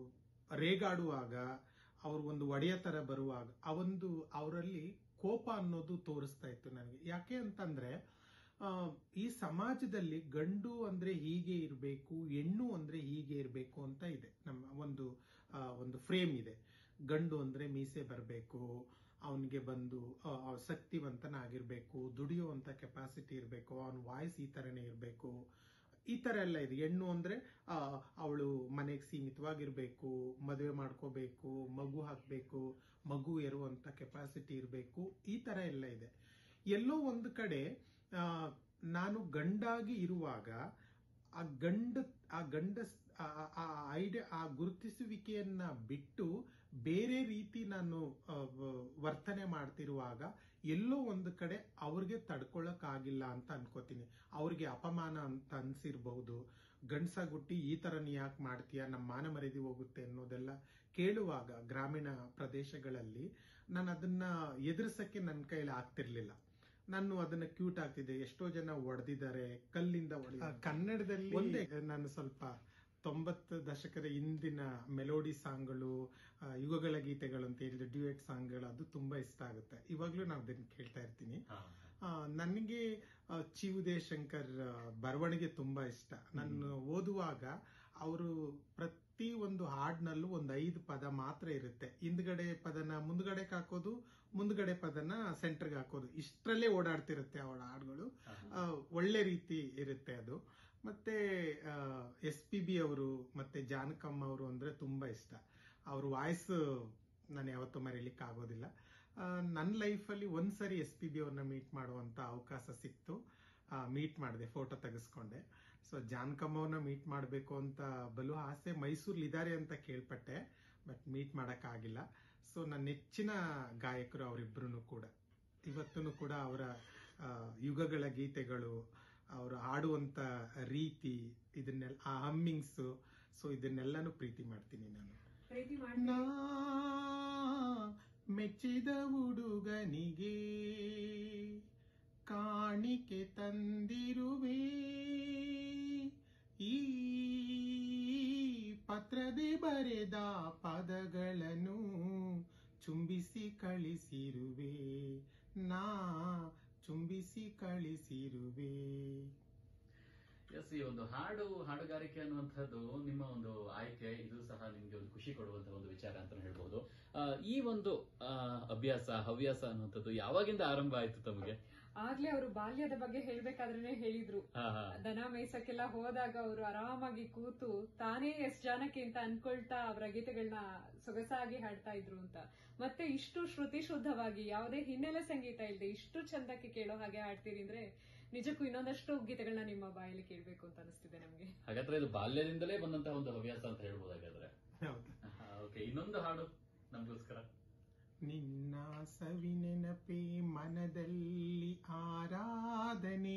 ರೇಗಾಡುವಾಗ ಅವ್ರು ಒಂದು ಒಡೆಯ ತರ ಬರುವಾಗ ಆ ಒಂದು ಅವರಲ್ಲಿ ಕೋಪ ಅನ್ನೋದು ತೋರಿಸ್ತಾ ಇತ್ತು ನನಗೆ ಯಾಕೆ ಅಂತಂದ್ರೆ ಆ, ಈ ಸಮಾಜದಲ್ಲಿ ಗಂಡು ಅಂದ್ರೆ ಹೀಗೆ ಇರಬೇಕು ಹೆಣ್ಣು ಅಂದ್ರೆ ಹೀಗೆ ಇರಬೇಕು ಅಂತ ಇದೆ ನಮ್ಮ ಒಂದು ಆ, ಒಂದು ಫ್ರೇಮ್ ಇದೆ ಗಂಡು ಅಂದ್ರೆ ಮೀಸೆ ಬರಬೇಕು ಅವನಿಗೆ ಬಂದು ಆ, ಆ, ಶಕ್ತಿವಂತನಾಗಿರ್ಬೇಕು ದುಡಿಯುವಂತ ಕೆಪಾಸಿಟಿ ಇರಬೇಕು ಅವನ ವಾಯ್ಸ್ ಈ ತರನೇ ಇರಬೇಕು ಈ ತರ ಎಲ್ಲ ಇದೆ ಹೆಣ್ಣು ಅಂದ್ರೆ ಅವಳು ಮನೆಗೆ ಸೀಮಿತವಾಗಿರ್ಬೇಕು ಮದುವೆ ಮಾಡ್ಕೋಬೇಕು ಮಗು ಹಾಕ್ಬೇಕು ಮಗು ಇರುವಂತ ಕೆಪಾಸಿಟಿ ಇರಬೇಕು ಈ ತರ ಎಲ್ಲ ಇದೆ ಎಲ್ಲೋ ಒಂದು ಕಡೆ ಆ, ನಾನು ಗಂಡಾಗಿ ಇರುವಾಗ ಆ ಗಂಡ ಆ ಗಂಡ ಆ ಐಡಿಯಾ ಆ ಗುರುತಿಸುವಿಕೆಯನ್ನ ಬಿಟ್ಟು ಬೇರೆ ರೀತಿ ನಾನು ಆ, ವ- ವರ್ತನೆ ಮಾಡ್ತಿರುವಾಗ ಎಲ್ಲೋ ಒಂದು ಕಡೆ ಅವ್ರಿಗೆ ತಡ್ಕೊಳಕ್ ಆಗಿಲ್ಲ ಅಂತ ಅನ್ಕೋತೀನಿ ಅವ್ರಿಗೆ ಅಪಮಾನ ಅಂತ ಅನ್ಸಿರ್ಬಹುದು ಗಂಡ್ಸಾಗುಟ್ಟಿ ಈ ತರ ನೀ ಯಾಕೆ ಮಾಡ್ತೀಯ ನಮ್ಮ ಮಾನ ಮರ್ಯಾದೆ ಹೋಗುತ್ತೆ ಅನ್ನೋದೆಲ್ಲ ಕೇಳುವಾಗ ಗ್ರಾಮೀಣ ಪ್ರದೇಶಗಳಲ್ಲಿ ನಾನು ಅದನ್ನ ಎದುರಿಸಕ್ಕೆ ನನ್ನ ಕೈಲಿ ಆಗ್ತಿರ್ಲಿಲ್ಲ ನಾನು ಅದನ್ನ ಕ್ಯೂಟ್ ಆಗ್ತಿದ್ದೆ ಎಷ್ಟೋ ಜನ ಹೊಡೆದಿದ್ದಾರೆ ಕಲ್ಲಿಂದ ಹೊಡೆದ ಕನ್ನಡದಲ್ಲಿ ಒಂದೇ ನಾನು ಸ್ವಲ್ಪ ತೊಂಬತ್ತು ದಶಕದ ಹಿಂದಿನ ಮೆಲೋಡಿ ಸಾಂಗ್ಗಳು ಆ, ಯುಗಗಳ ಗೀತೆಗಳು ಅಂತ ಹೇಳಿದ್ರೆ ಡ್ಯೂಯೆಟ್ ಸಾಂಗ್ಗಳು ಅದು ತುಂಬಾ ಇಷ್ಟ ಆಗುತ್ತೆ ಇವಾಗ್ಲೂ ನಾನು ಅದನ್ನ ಕೇಳ್ತಾ ಇರ್ತೀನಿ ಆ, ನನಗೆ ಆ, ಚಿ ಉದಯ ಶಂಕರ್ ಆ, ಬರವಣಿಗೆ ತುಂಬಾ ಇಷ್ಟ ನಾನು ಓದುವಾಗ ಅವರು ಪ್ರತಿ ಒಂದು ಹಾಡ್ನಲ್ಲೂ ಒಂದು ಐದು ಪದ ಮಾತ್ರ ಇರುತ್ತೆ ಹಿಂದ್ಗಡೆ ಪದನ ಮುಂದ್ಗಡೆಗೆ ಹಾಕೋದು ಮುಂದ್ಗಡೆ ಪದನ ಸೆಂಟರ್ಗೆ ಹಾಕೋದು ಇಷ್ಟರಲ್ಲೇ ಓಡಾಡ್ತಿರುತ್ತೆ ಅವಳ ಹಾಡುಗಳು ಆ, ಒಳ್ಳೆ ರೀತಿ ಇರುತ್ತೆ ಅದು ಮತ್ತೆ ಎಸ್ ಪಿ ಬಿ ಅವರು ಮತ್ತೆ ಜಾನಕಮ್ಮ ಅವರು ಅಂದ್ರೆ ತುಂಬಾ ಇಷ್ಟ ಅವ್ರ ವಾಯ್ಸ್ ನಾನು ಯಾವತ್ತೂ ಮರೀಲಿಕ್ಕೆ ಆಗೋದಿಲ್ಲ ನನ್ನ ಲೈಫಲ್ಲಿ ಒಂದ್ಸರಿ ಎಸ್ ಪಿ ಬಿ ಅವ್ರನ್ನ ಮೀಟ್ ಮಾಡುವಂತ ಅವಕಾಶ ಸಿಕ್ತು ಮೀಟ್ ಮಾಡಿದೆ ಫೋಟೋ ತೆಗೆಸ್ಕೊಂಡೆ ಸೊ ಜಾನಕಮ್ಮ ಅವ್ರನ್ನ ಮೀಟ್ ಮಾಡಬೇಕು ಅಂತ ಬಲು ಆಸೆ ಮೈಸೂರ್ಲಿ ಇದ್ದಾರೆ ಅಂತ ಕೇಳ್ಪಟ್ಟೆ ಬಟ್ ಮೀಟ್ ಆಗಿಲ್ಲ ಸೊ ನನ್ನ ನೆಚ್ಚಿನ ಗಾಯಕರು ಅವರಿಬ್ರು ಕೂಡ ಇವತ್ತೂ ಕೂಡ ಅವರ ಆ, ಯುಗಗಳ ಗೀತೆಗಳು ಅವರು ಹಾಡುವಂತ ರೀತಿ ಇದನ್ನೆಲ್ಲ ಆ ಹಮ್ಮಿಂಗ್ಸ್ ಸೊ ಇದನ್ನೆಲ್ಲಾನು ಪ್ರೀತಿ ಮಾಡ್ತೀನಿ ನಾನು ಪ್ರೀತಿ ಮಾಡಿ ನಾ ಮೆಚ್ಚಿದ ಹುಡುಗನಿಗೆ ಕಾಣಿಕೆ ತಂದಿರುವೆ ಈ ಪತ್ರದೆ ಬರೆದ ಪದಗಳನ್ನು ಚುಂಬಿಸಿ ಕಳಿಸಿರುವೆ ನಾ ಚುಂಬಿಸಿ ಕಳಿಸಿರುವೆ ಎಸ್ ಈ ಒಂದು ಹಾಡು ಹಾಡುಗಾರಿಕೆ ಅನ್ನುವಂಥದ್ದು ನಿಮ್ಮ ಒಂದು ಆಯ್ಕೆ ಇದು ಸಹ ನಿಮ್ಗೆ ಒಂದು ಖುಷಿ ಕೊಡುವಂತಹ ಒಂದು ವಿಚಾರ ಅಂತ ಹೇಳ್ಬಹುದು ಆ, ಈ ಒಂದು ಆ, ಅಭ್ಯಾಸ ಹವ್ಯಾಸ ಅನ್ನುವಂಥದ್ದು ಯಾವಾಗಿಂದ ಆರಂಭ ಆಯ್ತು ತಮಗೆ ಆಗ್ಲೇ ಅವರು ಬಾಲ್ಯದ ಬಗ್ಗೆ ಹೇಳ್ಬೇಕಾದ್ರೆ ಹೇಳಿದ್ರು ಹಾ ಹಾ ದನ ಮೇಯ್ಸಕ್ಕೆಲ್ಲ ಹೋದಾಗ ಅವರು ಆರಾಮಾಗಿ ಕೂತು ತಾನೇ ಎಷ್ಟ್ ಜನಕ್ಕೆ ಅಂತ ಅನ್ಕೊಳ್ತಾ ಅವರ ಗೀತೆಗಳನ್ನ ಸೊಗಸಾಗಿ ಹಾಡ್ತಾ ಇದ್ರು ಅಂತ ಮತ್ತೆ ಇಷ್ಟು ಶ್ರುತಿ ಶುದ್ಧವಾಗಿ ಯಾವುದೇ ಹಿನ್ನೆಲೆ ಸಂಗೀತ ಇಲ್ಲದೆ ಇಷ್ಟು ಚಂದಕ್ಕೆ ಕೇಳೋ ಹಾಗೆ ಹಾಡ್ತೀರಿ ಅಂದ್ರೆ ನಿಜಕ್ಕೂ ಇನ್ನೊಂದಷ್ಟು ಗೀತೆಗಳನ್ನ ನಿಮ್ಮ ಬಾಯಲ್ಲಿ ಕೇಳ್ಬೇಕು ಅಂತ ಅನಿಸ್ತಿದೆ ನಮ್ಗೆ ಹಾಗಾದ್ರೆ ಇದು ಬಾಲ್ಯದಿಂದಲೇ ಬಂದಂತಹ ಒಂದು ಹವ್ಯಾಸ ಅಂತ ಹೇಳ್ಬೋದು ಹಾಗಾದ್ರೆ ಹೌದು ಓಕೆ ಇನ್ನೊಂದು ಹಾಡು ನಮಗೋಸ್ಕರ ನಿನ್ನ ಸವಿನೆನಪೆ ಮನದಲ್ಲಿ ಆರಾಧನೆ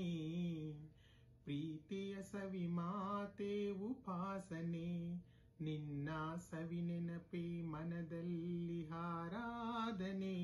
ಪ್ರೀತಿಯ ಸವಿ ಮಾತೆ ಉಪಾಸನೆ ನಿನ್ನ ಸವಿನೆನಪೆ ಮನದಲ್ಲಿ ಆರಾಧನೆ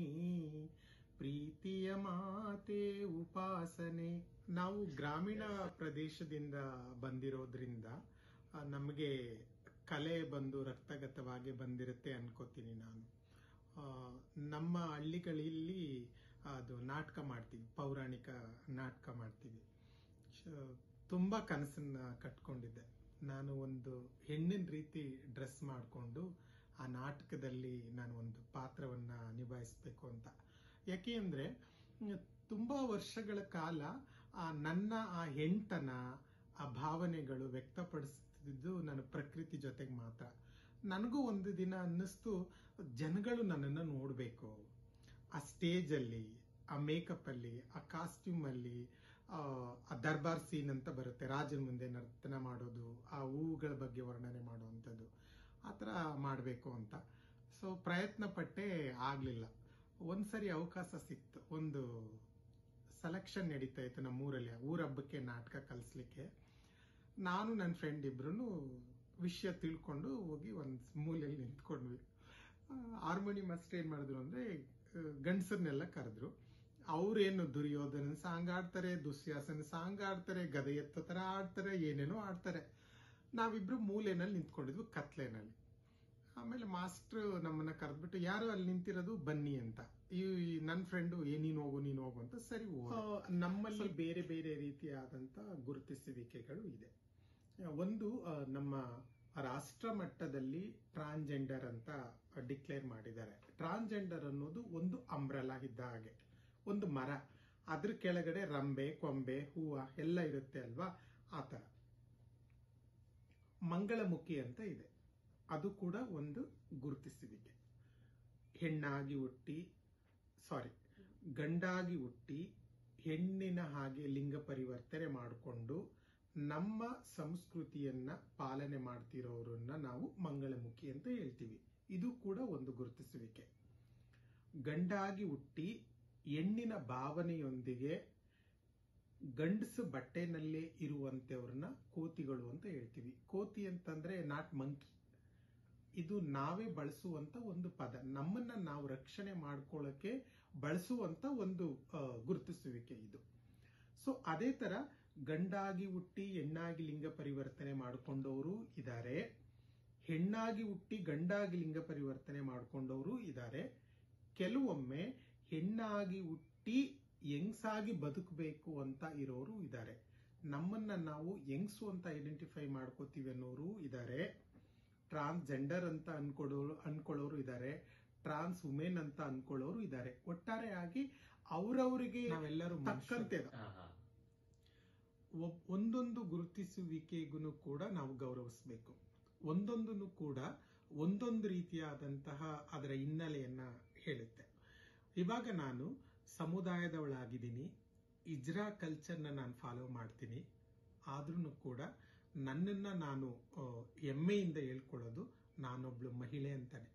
ಪ್ರೀತಿಯ ಮಾತೆ ಉಪಾಸನೆ ನಾವು ಗ್ರಾಮೀಣ ಪ್ರದೇಶದಿಂದ ಬಂದಿರೋದ್ರಿಂದ ಆ, ನಮಗೆ ಕಲೆ ಬಂದು ರಕ್ತಗತವಾಗಿ ಬಂದಿರುತ್ತೆ ಅನ್ಕೋತೀನಿ ನಾನು ಆ, ನಮ್ಮ ಹಳ್ಳಿಗಳಲ್ಲಿ ಅದು ನಾಟಕ ಮಾಡ್ತೀವಿ ಪೌರಾಣಿಕ ನಾಟಕ ಮಾಡ್ತೀವಿ ಶ- ತುಂಬ ಕನಸನ್ನ ಕಟ್ಕೊಂಡಿದ್ದೆ ನಾನು ಒಂದು ಹೆಣ್ಣಿನ ರೀತಿ ಡ್ರೆಸ್ ಮಾಡಿಕೊಂಡು ಆ ನಾಟಕದಲ್ಲಿ ನಾನು ಒಂದು ಪಾತ್ರವನ್ನ ನಿಭಾಯಿಸಬೇಕು ಅಂತ ಯಾಕೆ ಅಂದರೆ ತುಂಬ ವರ್ಷಗಳ ಕಾಲ ಆ ನನ್ನ ಆ ಹೆಣ್ತನ ಆ ಭಾವನೆಗಳು ವ್ಯಕ್ತಪಡಿಸ್ತಿದ್ದು ನನ್ನ ಪ್ರಕೃತಿ ಜೊತೆಗೆ ಮಾತ್ರ ನನಗೂ ಒಂದು ದಿನ ಅನ್ನಿಸ್ತು ಜನಗಳು ನನ್ನನ್ನು ನೋಡಬೇಕು ಆ ಸ್ಟೇಜಲ್ಲಿ ಆ ಮೇಕಪ್ಪಲ್ಲಿ ಆ ಕಾಸ್ಟ್ಯೂಮಲ್ಲಿ ಆ ದರ್ಬಾರ್ ಸೀನ್ ಅಂತ ಬರುತ್ತೆ ರಾಜನ ಮುಂದೆ ನರ್ತನ ಮಾಡೋದು ಆ ಹೂವುಗಳ ಬಗ್ಗೆ ವರ್ಣನೆ ಮಾಡುವಂಥದ್ದು ಆ ಥರ ಮಾಡಬೇಕು ಅಂತ ಸೊ ಪ್ರಯತ್ನ ಪಟ್ಟೆ ಆಗಲಿಲ್ಲ ಒಂದ್ಸರಿ ಅವಕಾಶ ಸಿಕ್ತು ಒಂದು ಸೆಲೆಕ್ಷನ್ ನಡೀತಾ ಇತ್ತು ನಮ್ಮ ಊರಲ್ಲಿ ಊರ ಹಬ್ಬಕ್ಕೆ ನಾಟಕ ಕಲಿಸ್ಲಿಕ್ಕೆ ನಾನು ನನ್ನ ಫ್ರೆಂಡ್ ಇಬ್ರು ವಿಷಯ ತಿಳ್ಕೊಂಡು ಹೋಗಿ ಒಂದು ಮೂಲೆಯಲ್ಲಿ ನಿಂತ್ಕೊಂಡ್ವಿ ಹಾರ್ಮೋನಿಯಂ ಅಷ್ಟೇ ಏನು ಮಾಡಿದ್ರು ಅಂದರೆ ಗಂಡಸರ್ನೆಲ್ಲ ಕರೆದ್ರು ಅವ್ರೇನು ದುರ್ಯೋಧನ ಸಾಂಗ್ ಆಡ್ತಾರೆ ದುಶ್ಯಾಸನ ಸಾಂಗ್ ಆಡ್ತಾರೆ ಗದೆ ಎತ್ತೋ ಥರ ಆಡ್ತಾರೆ ಏನೇನೋ ಆಡ್ತಾರೆ ನಾವಿಬ್ರು ಮೂಲೆನಲ್ಲಿ ನಿಂತ್ಕೊಂಡಿದ್ವಿ ಕತ್ಲೆನಲ್ಲಿ ಆಮೇಲೆ ಮಾಸ್ಟ್ರು ನಮ್ಮನ್ನ ಕರೆದ್ಬಿಟ್ಟು ಯಾರು ಅಲ್ಲಿ ನಿಂತಿರೋದು ಬನ್ನಿ ಅಂತ ಈ ನನ್ನ ಫ್ರೆಂಡು ಏ ನೀನು ಹೋಗು ನೀನು ಹೋಗು ಅಂತ ಸರಿ ಹೋದ. ಆ, ನಮ್ಮಲ್ಲಿ ಬೇರೆ ಬೇರೆ ರೀತಿಯಾದಂತ ಗುರುತಿಸುವಿಕೆಗಳು ಇದೆ ಒಂದು ಆ, ನಮ್ಮ ರಾಷ್ಟ್ರ ಮಟ್ಟದಲ್ಲಿ ಟ್ರಾನ್ಸ್ಜೆಂಡರ್ ಅಂತ ಡಿಕ್ಲೇರ್ ಮಾಡಿದ್ದಾರೆ ಟ್ರಾನ್ಸ್ಜೆಂಡರ್ ಅನ್ನೋದು ಒಂದು ಅಂಬ್ರಲ ಇದ್ದ ಹಾಗೆ ಒಂದು ಮರ ಅದ್ರ ಕೆಳಗಡೆ ರಂಬೆ ಕೊಂಬೆ ಹೂವ ಎಲ್ಲ ಇರುತ್ತೆ ಅಲ್ವಾ ಆ ಥರ ಮಂಗಳಮುಖಿ ಅಂತ ಇದೆ ಅದು ಕೂಡ ಒಂದು ಗುರುತಿಸುವಿಕೆ ಹೆಣ್ಣಾಗಿ ಹುಟ್ಟಿ ಸಾರಿ ಗಂಡಾಗಿ ಹುಟ್ಟಿ ಹೆಣ್ಣಿನ ಹಾಗೆ ಲಿಂಗ ಪರಿವರ್ತನೆ ಮಾಡಿಕೊಂಡು ನಮ್ಮ ಸಂಸ್ಕೃತಿಯನ್ನ ಪಾಲನೆ ಮಾಡ್ತಿರೋರನ್ನ ನಾವು ಮಂಗಳಮುಖಿ ಅಂತ ಹೇಳ್ತೀವಿ ಇದು ಕೂಡ ಒಂದು ಗುರುತಿಸುವಿಕೆ ಗಂಡಾಗಿ ಹುಟ್ಟಿ ಹೆಣ್ಣಿನ ಭಾವನೆಯೊಂದಿಗೆ ಗಂಡಸು ಬಟ್ಟೆನಲ್ಲೇ ಇರುವಂತೆಯವ್ರನ್ನ ಕೋತಿಗಳು ಅಂತ ಹೇಳ್ತೀವಿ ಕೋತಿ ಅಂತಂದ್ರೆ ನಾಟ್ ಮಂಕಿ ಇದು ನಾವೇ ಬಳಸುವಂತ ಒಂದು ಪದ ನಮ್ಮನ್ನ ನಾವು ರಕ್ಷಣೆ ಮಾಡ್ಕೊಳ್ಳೋಕೆ ಬಳಸುವಂತ ಒಂದು ಆ, ಗುರುತಿಸುವಿಕೆ ಇದು ಸೊ ಅದೇ ತರ ಗಂಡಾಗಿ ಹುಟ್ಟಿ ಹೆಣ್ಣಾಗಿ ಲಿಂಗ ಪರಿವರ್ತನೆ ಮಾಡಿಕೊಂಡವರು ಇದ್ದಾರೆ ಹೆಣ್ಣಾಗಿ ಹುಟ್ಟಿ ಗಂಡಾಗಿ ಲಿಂಗ ಪರಿವರ್ತನೆ ಮಾಡಿಕೊಂಡವರು ಇದ್ದಾರೆ ಕೆಲವೊಮ್ಮೆ ಹೆಣ್ಣಾಗಿ ಹುಟ್ಟಿ ಯಂಗ್ಸಾಗಿ ಬದುಕಬೇಕು ಅಂತ ಇರೋರು ಇದ್ದಾರೆ ನಮ್ಮನ್ನ ನಾವು ಯಂಗ್ಸು ಅಂತ ಐಡೆಂಟಿಫೈ ಮಾಡ್ಕೋತೀವಿ ಅನ್ನೋರು ಇದ್ದಾರೆ ಟ್ರಾನ್ಸ್ಜೆಂಡರ್ ಅಂತ ಅನ್ಕೊಳ್ಳೋರು ಅನ್ಕೊಳ್ಳೋರು ಇದ್ದಾರೆ ಟ್ರಾನ್ಸ್ ವುಮೆನ್ ಅಂತ ಅನ್ಕೊಳ್ಳೋರು ಇದ್ದಾರೆ ಒಟ್ಟಾರೆಯಾಗಿ ಅವರವರಿಗೆ ನಾವೆಲ್ಲರೂ ತಕ್ಕಂತೆ ಹಾ ಹಾ ಒಬ್- ಒಂದೊಂದು ಗುರುತಿಸುವಿಕೆಗೂ ಕೂಡ ನಾವು ಗೌರವಿಸಬೇಕು ಒಂದೊಂದನ್ನು ಕೂಡ ಒಂದೊಂದು ರೀತಿಯಾದಂತಹ ಅದರ ಹಿನ್ನೆಲೆಯನ್ನ ಹೇಳುತ್ತೆ ಇವಾಗ ನಾನು ಸಮುದಾಯದವಳಾಗಿದ್ದೀನಿ ಇಜ್ರಾ ಕಲ್ಚರ್ನ ನಾನು ಫಾಲೋ ಮಾಡ್ತೀನಿ ಆದ್ರೂ ಕೂಡ ನನ್ನನ್ನ ನಾನು ಆ, ಹೆಮ್ಮೆಯಿಂದ ಹೇಳ್ಕೊಳ್ಳೋದು ನಾನೊಬ್ಳು ಮಹಿಳೆ ಅಂತಾನೆ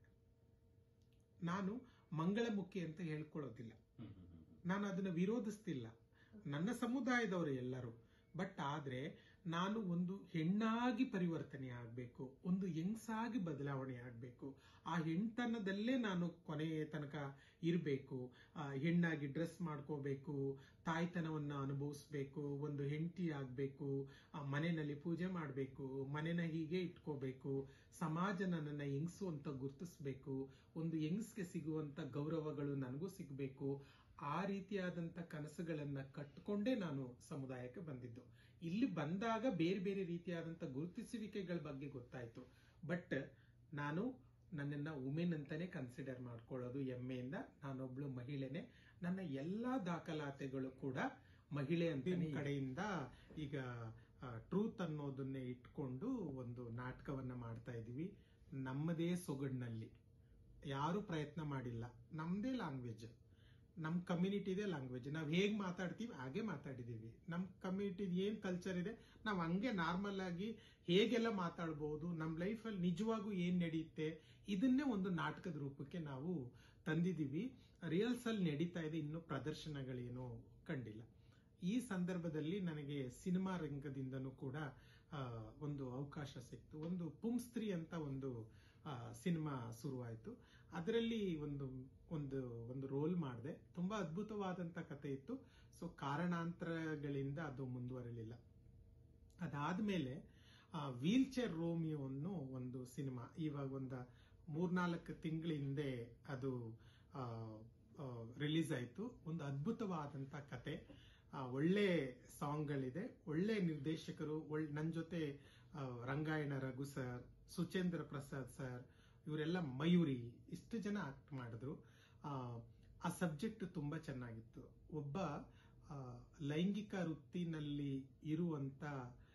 ನಾನು ಮಂಗಳಮುಖಿ ಅಂತ ಹೇಳ್ಕೊಳ್ಳೋದಿಲ್ಲ ಹ್ಮ್ ಹ್ಮ್ ಹ್ಮ್ ಹ್ಮ್. ನಾನು ಅದನ್ನ ವಿರೋಧಿಸ್ತಿಲ್ಲ ನನ್ನ ಸಮುದಾಯದವರು ಎಲ್ಲರೂ ಬಟ್ ಆದ್ರೆ ನಾನು ಒಂದು ಹೆಣ್ಣಾಗಿ ಪರಿವರ್ತನೆ ಆಗಬೇಕು ಒಂದು ಹೆಂಗ್ಸಾಗಿ ಬದಲಾವಣೆ ಆಗಬೇಕು ಆ ಹೆಣ್ತನದಲ್ಲೇ ನಾನು ಕೊನೆಯ ತನಕ ಇರಬೇಕು ಹೆಣ್ಣಾಗಿ ಡ್ರೆಸ್ ಮಾಡ್ಕೋಬೇಕು ತಾಯ್ತನವನ್ನ ಅನುಭವಿಸ್ಬೇಕು ಒಂದು ಹೆಂಡತಿ ಆಗಬೇಕು ಮನೆಯಲ್ಲಿ ಪೂಜೆ ಮಾಡಬೇಕು ಮನೆನ ಹೀಗೆ ಇಟ್ಕೋಬೇಕು ಸಮಾಜ ನನ್ನನ್ನ ಹೆಂಗ್ಸು ಅಂತ ಗುರುತಿಸ್ಬೇಕು ಒಂದು ಹೆಂಗ್ಸ್ಗೆ ಸಿಗುವಂತ ಗೌರವಗಳು ನನಗೂ ಸಿಗಬೇಕು ಆ ರೀತಿಯಾದಂತ ಕನಸುಗಳನ್ನ ಕಟ್ಕೊಂಡೇ ನಾನು ಸಮುದಾಯಕ್ಕೆ ಬಂದಿದ್ದು ಇಲ್ಲಿ ಬಂದಾಗ ಬೇರೆ ಬೇರೆ ರೀತಿಯಾದಂತ ಗುರುತಿಸುವಿಕೆಗಳ ಬಗ್ಗೆ ಗೊತ್ತಾಯ್ತು ಬಟ್ ನಾನು ನನ್ನನ್ನ ವುಮೆನ್ ಅಂತಾನೆ ಕನ್ಸಿಡರ್ ಮಾಡ್ಕೊಳ್ಳೋದು ಹೆಮ್ಮೆಯಿಂದ ನಾನೊಬ್ಳು ಮಹಿಳೆನೆ ನನ್ನ ಎಲ್ಲಾ ದಾಖಲಾತಿಗಳು ಕೂಡ ಮಹಿಳೆ ಅಂತ ಕಡೆಯಿಂದ ಈಗ ಟ್ರೂತ್ ಅನ್ನೋದನ್ನೇ ಇಟ್ಕೊಂಡು ಒಂದು ನಾಟಕವನ್ನ ಮಾಡ್ತಾ ಇದೀವಿ ನಮ್ಮದೇ ಸೊಗಡಿನಲ್ಲಿ ಯಾರು ಪ್ರಯತ್ನ ಮಾಡಿಲ್ಲ ನಮ್ದೇ ಲ್ಯಾಂಗ್ವೇಜ್ ನಮ್ಮ ಕಮ್ಯುನಿಟಿದೇ ಲ್ಯಾಂಗ್ವೇಜ್ ನಾವು ಹೇಗ್ ಮಾತಾಡ್ತೀವಿ ಹಾಗೆ ಮಾತಾಡಿದೀವಿ ನಮ್ಮ ಕಮ್ಯುನಿಟಿ ಏನ್ ಕಲ್ಚರ್ ಇದೆ ನಾವು ಹಂಗೆ ನಾರ್ಮಲ್ ಆಗಿ ಹೇಗೆಲ್ಲ ಮಾತಾಡ್ಬೋದು ನಮ್ಮ ಲೈಫಲ್ಲಿ ನಿಜವಾಗೂ ಏನ್ ನಡೆಯುತ್ತೆ ಇದನ್ನೇ ಒಂದು ನಾಟಕದ ರೂಪಕ್ಕೆ ನಾವು ತಂದಿದೀವಿ ರಿಯಲ್ಸ್ ಅಲ್ಲಿ ನಡೀತಾ ಇದೆ ಇನ್ನು ಪ್ರದರ್ಶನಗಳೇನೋ ಕಂಡಿಲ್ಲ ಈ ಸಂದರ್ಭದಲ್ಲಿ ನನಗೆ ಸಿನಿಮಾ ರಂಗದಿಂದನೂ ಕೂಡ ಆ, ಒಂದು ಅವಕಾಶ ಸಿಕ್ತು ಒಂದು ಪುಂಸ್ತ್ರೀ ಅಂತ ಒಂದು ಆ, ಸಿನಿಮಾ ಶುರುವಾಯಿತು ಅದರಲ್ಲಿ ಒಂದು ಒಂದು ಒಂದು ರೋಲ್ ಮಾಡಿದೆ ತುಂಬಾ ಅದ್ಭುತವಾದಂತ ಕತೆ ಇತ್ತು ಸೊ ಕಾರಣಾಂತರಗಳಿಂದ ಅದು ಮುಂದುವರಲಿಲ್ಲ ಅದಾದ್ಮೇಲೆ ವೀಲ್ ಚೇರ್ ರೋಮಿಯೋ ಅನ್ನೋ ಒಂದು ಸಿನಿಮಾ ಇವಾಗ ಒಂದು ಮೂರ್ನಾಲ್ಕು ತಿಂಗಳ ಹಿಂದೆ ಅದು ರಿಲೀಸ್ ಆಯ್ತು ಒಂದು ಅದ್ಭುತವಾದಂತ ಕತೆ ಆ, ಒಳ್ಳೆ ಸಾಂಗ್ಗಳಿದೆ ಒಳ್ಳೆ ನಿರ್ದೇಶಕರು ಒಳ್ಳೆ ನನ್ನ ಜೊತೆ ಆ, ರಂಗಾಯಣ ರಘು ಸರ್ ಸುಚೇಂದ್ರ ಪ್ರಸಾದ್ ಸರ್ ಇವರೆಲ್ಲ ಮಯೂರಿ ಇಷ್ಟು ಜನ ಆಕ್ಟ್ ಮಾಡಿದ್ರು ಆ, ಆ ಸಬ್ಜೆಕ್ಟ್ ತುಂಬಾ ಚೆನ್ನಾಗಿತ್ತು ಒಬ್ಬ ಆ, ಲೈಂಗಿಕ ವೃತ್ತಿನಲ್ಲಿ ಇರುವಂತ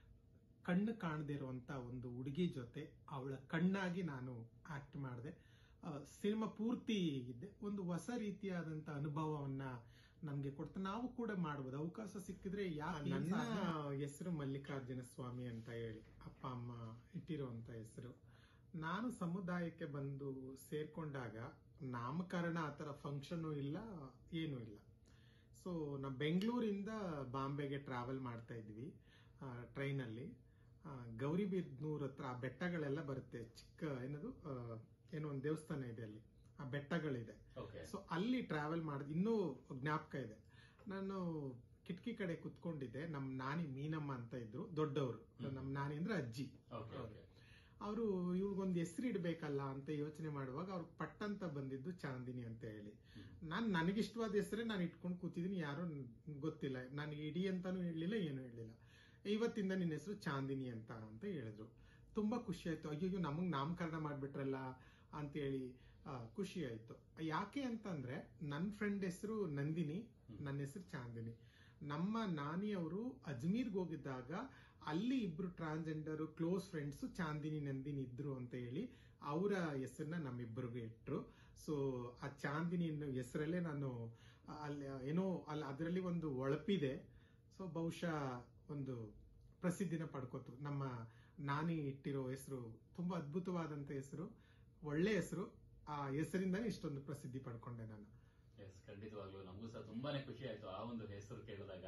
ಕಣ್ಣು ಕಾಣದೇ ಇರುವಂತ ಒಂದು ಹುಡುಗಿ ಜೊತೆ ಅವಳ ಕಣ್ಣಾಗಿ ನಾನು ಆಕ್ಟ್ ಮಾಡಿದೆ ಸಿನಿಮಾ ಪೂರ್ತಿ ಇದ್ದೆ ಒಂದು ಹೊಸ ರೀತಿಯಾದಂತ ಅನುಭವವನ್ನ ನಮ್ಗೆ ಕೊಡ್ತಾ ನಾವು ಕೂಡ ಮಾಡ್ಬೋದು ಅವಕಾಶ ಸಿಕ್ಕಿದ್ರೆ ಯಾ ನನ್ನ ಹೆಸರು ಮಲ್ಲಿಕಾರ್ಜುನ ಸ್ವಾಮಿ ಅಂತ ಹೇಳಿ ಅಪ್ಪ ಅಮ್ಮ ಇಟ್ಟಿರುವಂತ ಹೆಸರು ನಾನು ಸಮುದಾಯಕ್ಕೆ ಬಂದು ಸೇರ್ಕೊಂಡಾಗ ನಾಮಕರಣ ಆ ಥರ ಫಂಕ್ಷನು ಇಲ್ಲ ಏನೂ ಇಲ್ಲ ಸೊ ನಾವು ಬೆಂಗಳೂರಿಂದ ಬಾಂಬೆಗೆ ಟ್ರಾವೆಲ್ ಮಾಡ್ತಾ ಇದ್ವಿ ಟ್ರೈನಲ್ಲಿ ಗೌರಿಬಿದ್ನೂರ್ ಹತ್ರ ಆ ಬೆಟ್ಟಗಳೆಲ್ಲ ಬರುತ್ತೆ ಚಿಕ್ಕ ಏನದು ಆ, ಏನೋ ಒಂದು ದೇವಸ್ಥಾನ ಇದೆ ಅಲ್ಲಿ ಆ ಬೆಟ್ಟಗಳಿದೆ ಓಕೆ ಸೊ ಅಲ್ಲಿ ಟ್ರಾವೆಲ್ ಮಾಡಿದ್ ಇನ್ನೂ ಜ್ಞಾಪಕ ಇದೆ ನಾನು ಕಿಟಕಿ ಕಡೆ ಕುತ್ಕೊಂಡಿದ್ದೆ ನಮ್ ನಾನಿ ಮೀನಮ್ಮ ಅಂತ ಇದ್ರು ದೊಡ್ಡವರು ಹ್ಮ್. ನಮ್ ನಾನಿ ಅಂದ್ರೆ ಅಜ್ಜಿ ಓಕೆ ಓಕೆ ಅವರು ಇವ್ರಿಗೊಂದು ಹೆಸರು ಇಡ್ಬೇಕಲ್ಲ ಅಂತ ಯೋಚನೆ ಮಾಡುವಾಗ ಅವ್ರು ಪಟ್ ಅಂತ ಬಂದಿದ್ದು ಚಾಂದಿನಿ ಅಂತ ಹೇಳಿ ಹ್ಮ್. ನಾನ್ ನನಗಿಷ್ಟವಾದ ಹೆಸರೇ ನಾನು ಇಟ್ಕೊಂಡು ಕೂತಿದ್ದೀನಿ ಯಾರು ಗೊತ್ತಿಲ್ಲ ನನಗೆ ಇಡಿ ಅಂತಾನು ಹೇಳಲಿಲ್ಲ ಏನು ಹೇಳಲಿಲ್ಲ ಇವತ್ತಿಂದ ನಿನ್ನ ಹೆಸರು ಚಾಂದಿನಿ ಅಂತ ಅಂತ ಹೇಳಿದ್ರು ತುಂಬಾ ಖುಷಿ ಆಯ್ತು ಅಯ್ಯೋ ನಮಗ್ ನಾಮಕರಣ ಮಾಡ್ಬಿಟ್ರಲ್ಲ ಅಂತ ಹೇಳಿ ಆ, ಖುಷಿ ಆಯ್ತು ಯಾಕೆ ಅಂತಂದ್ರೆ ನನ್ನ ಫ್ರೆಂಡ್ ಹೆಸರು ನಂದಿನಿ ನನ್ನ ಹೆಸರು ಚಾಂದಿನಿ ನಮ್ಮ ನಾನಿ ಅವರು ಅಜ್ಮೀರ್ಗೆ ಹೋಗಿದ್ದಾಗ ಅಲ್ಲಿ ಇಬ್ರು transgender close friends Chandini Nandini ಇದ್ರು ಅಂತ ಹೇಳಿ ಅವರ ಹೆಸರನ್ನ ನಮ್ಮಿಬ್ಬರಿಗೂ ಇಟ್ರು ಸೊ ಆ ಚಾಂದಿನಿ ಅನ್ನೋ ಹೆಸರಲ್ಲೇ ನಾನು ಅಲ್ಲಿ ಏನೋ ಅಲ್ಲಿ ಅದರಲ್ಲಿ ಒಂದು ಒಳಪಿದೆ ಸೊ ಬಹುಶಃ ಒಂದು ಪ್ರಸಿದ್ಧಿನ ಪಡ್ಕೋತು ನಮ್ಮ ನಾನಿ ಇಟ್ಟಿರೋ ಹೆಸರು ತುಂಬಾ ಅದ್ಭುತವಾದಂತ ಹೆಸರು ಒಳ್ಳೆ ಹೆಸರು ಆ ಹೆಸರಿಂದಾನೇ ಇಷ್ಟೊಂದು ಪ್ರಸಿದ್ಧಿ ಪಡ್ಕೊಂಡೆ ನಾನು ಎಸ್ ಖಂಡಿತವಾಗ್ಲೂ ನಮಗೂ ಸಹ ತುಂಬಾನೇ ಖುಷಿ ಆಯ್ತು ಆ ಒಂದು ಹೆಸರು ಕೇಳಿದಾಗ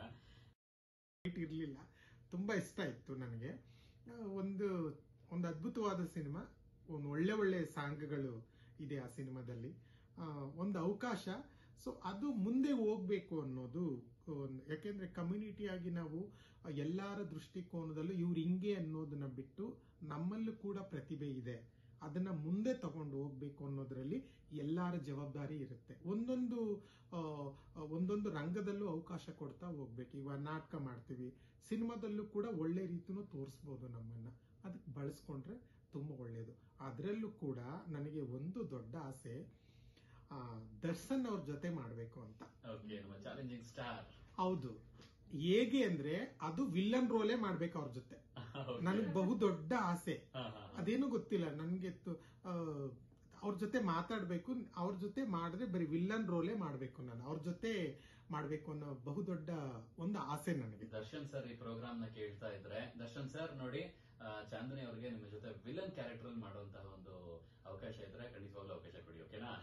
ಫೈಟ್ ಇರ್ಲಿಲ್ಲ ತುಂಬಾ ಇಷ್ಟ ಇತ್ತು ನನಗೆ ಆ, ಒಂದು ಒಂದು ಅದ್ಭುತವಾದ ಸಿನಿಮಾ ಒಂದು ಒಳ್ಳೆ ಒಳ್ಳೆ ಸಾಂಗ್ಗಳು ಇದೆ ಆ ಸಿನಿಮಾದಲ್ಲಿ ಆ, ಒಂದು ಅವಕಾಶ ಸೊ ಅದು ಮುಂದೆ ಹೋಗ್ಬೇಕು ಅನ್ನೋದು ಒಂದು- ಯಾಕೆಂದ್ರೆ ಕಮ್ಯುನಿಟಿ ಆಗಿ ನಾವು ಎಲ್ಲರ ದೃಷ್ಟಿಕೋನದಲ್ಲೂ ಇವ್ರು ಹಿಂಗೆ ಅನ್ನೋದನ್ನ ಬಿಟ್ಟು ನಮ್ಮಲ್ಲೂ ಕೂಡ ಪ್ರತಿಭೆ ಇದೆ ಅದನ್ನ ಮುಂದೆ ತಗೊಂಡು ಹೋಗ್ಬೇಕು ಅನ್ನೋದ್ರಲ್ಲಿ ಎಲ್ಲರ ಜವಾಬ್ದಾರಿ ಇರುತ್ತೆ ಒಂದೊಂದು ಆ, ಒಂದೊಂದು ರಂಗದಲ್ಲೂ ಅವಕಾಶ ಕೊಡ್ತಾ ಹೋಗ್ಬೇಕು ಇವಾಗ ನಾಟಕ ಮಾಡ್ತೀವಿ ಸಿನಿಮಾದಲ್ಲೂ ಕೂಡ ಒಳ್ಳೆ ರೀತಿನೂ ತೋರಿಸ್ಬೋದು ನಮ್ಮನ್ನ ಅದಕ್ಕೆ ಬಳಸ್ಕೊಂಡ್ರೆ ತುಂಬಾ ಒಳ್ಳೇದು ಅದರಲ್ಲೂ ಕೂಡ ನನಗೆ ಒಂದು ದೊಡ್ಡ ಆಸೆ ಆ, ದರ್ಶನ್ ಅವ್ರ ಜೊತೆ ಮಾಡ್ಬೇಕು ಅಂತ ಓಕೆ ನಮ್ಮ ಚಾಲೆಂಜಿಂಗ್ ಸ್ಟಾರ್ ಹೌದು ಹೇಗೆ ಅಂದ್ರೆ ಅದು ವಿಲ್ಲನ್ ರೋಲೇ ಮಾಡ್ಬೇಕು ಅವ್ರ ಜೊತೆ ನನಗೆ ಬಹು ದೊಡ್ಡ ಆಸೆ ಅದೇನು ಗೊತ್ತಿಲ್ಲ ನನ್ಗೆ ತು- ಆ, ಅವ್ರ ಜೊತೆ ಮಾತಾಡ್ಬೇಕು ಅವ್ರ ಜೊತೆ ಮಾಡಿದ್ರೆ ಬರೀ ವಿಲ್ಲನ್ ರೋಲೇ ಮಾಡ್ಬೇಕು ನಾನು ಅವ್ರ ಜೊತೆ ಮಾಡ್ಬೇಕು ಅನ್ನೋ ಬಹುದೊಡ್ಡ ಒಂದು ಆಸೆ ನನಗೆ ದರ್ಶನ್ ಸರ್ ಈ ಪ್ರೋಗ್ರಾಮ್ ನ ಕೇಳ್ತಾ ಇದ್ರೆ ದರ್ಶನ್ ಸರ್ ನೋಡಿ ಆ, ಚಾಂದನಿ ಅವ್ರಿಗೆ ನಿಮ್ಮ ಜೊತೆ ವಿಲನ್ ಕ್ಯಾರೆಕ್ಟರ್ ಅಲ್ಲಿ ಮಾಡುವಂತಹ ಒಂದು ಅವಕಾಶ ಇದ್ರೆ ಖಂಡಿತವಾಗ್ಲೂ ಅವಕಾಶ ಕೊಡಿ ಓಕೆನಾ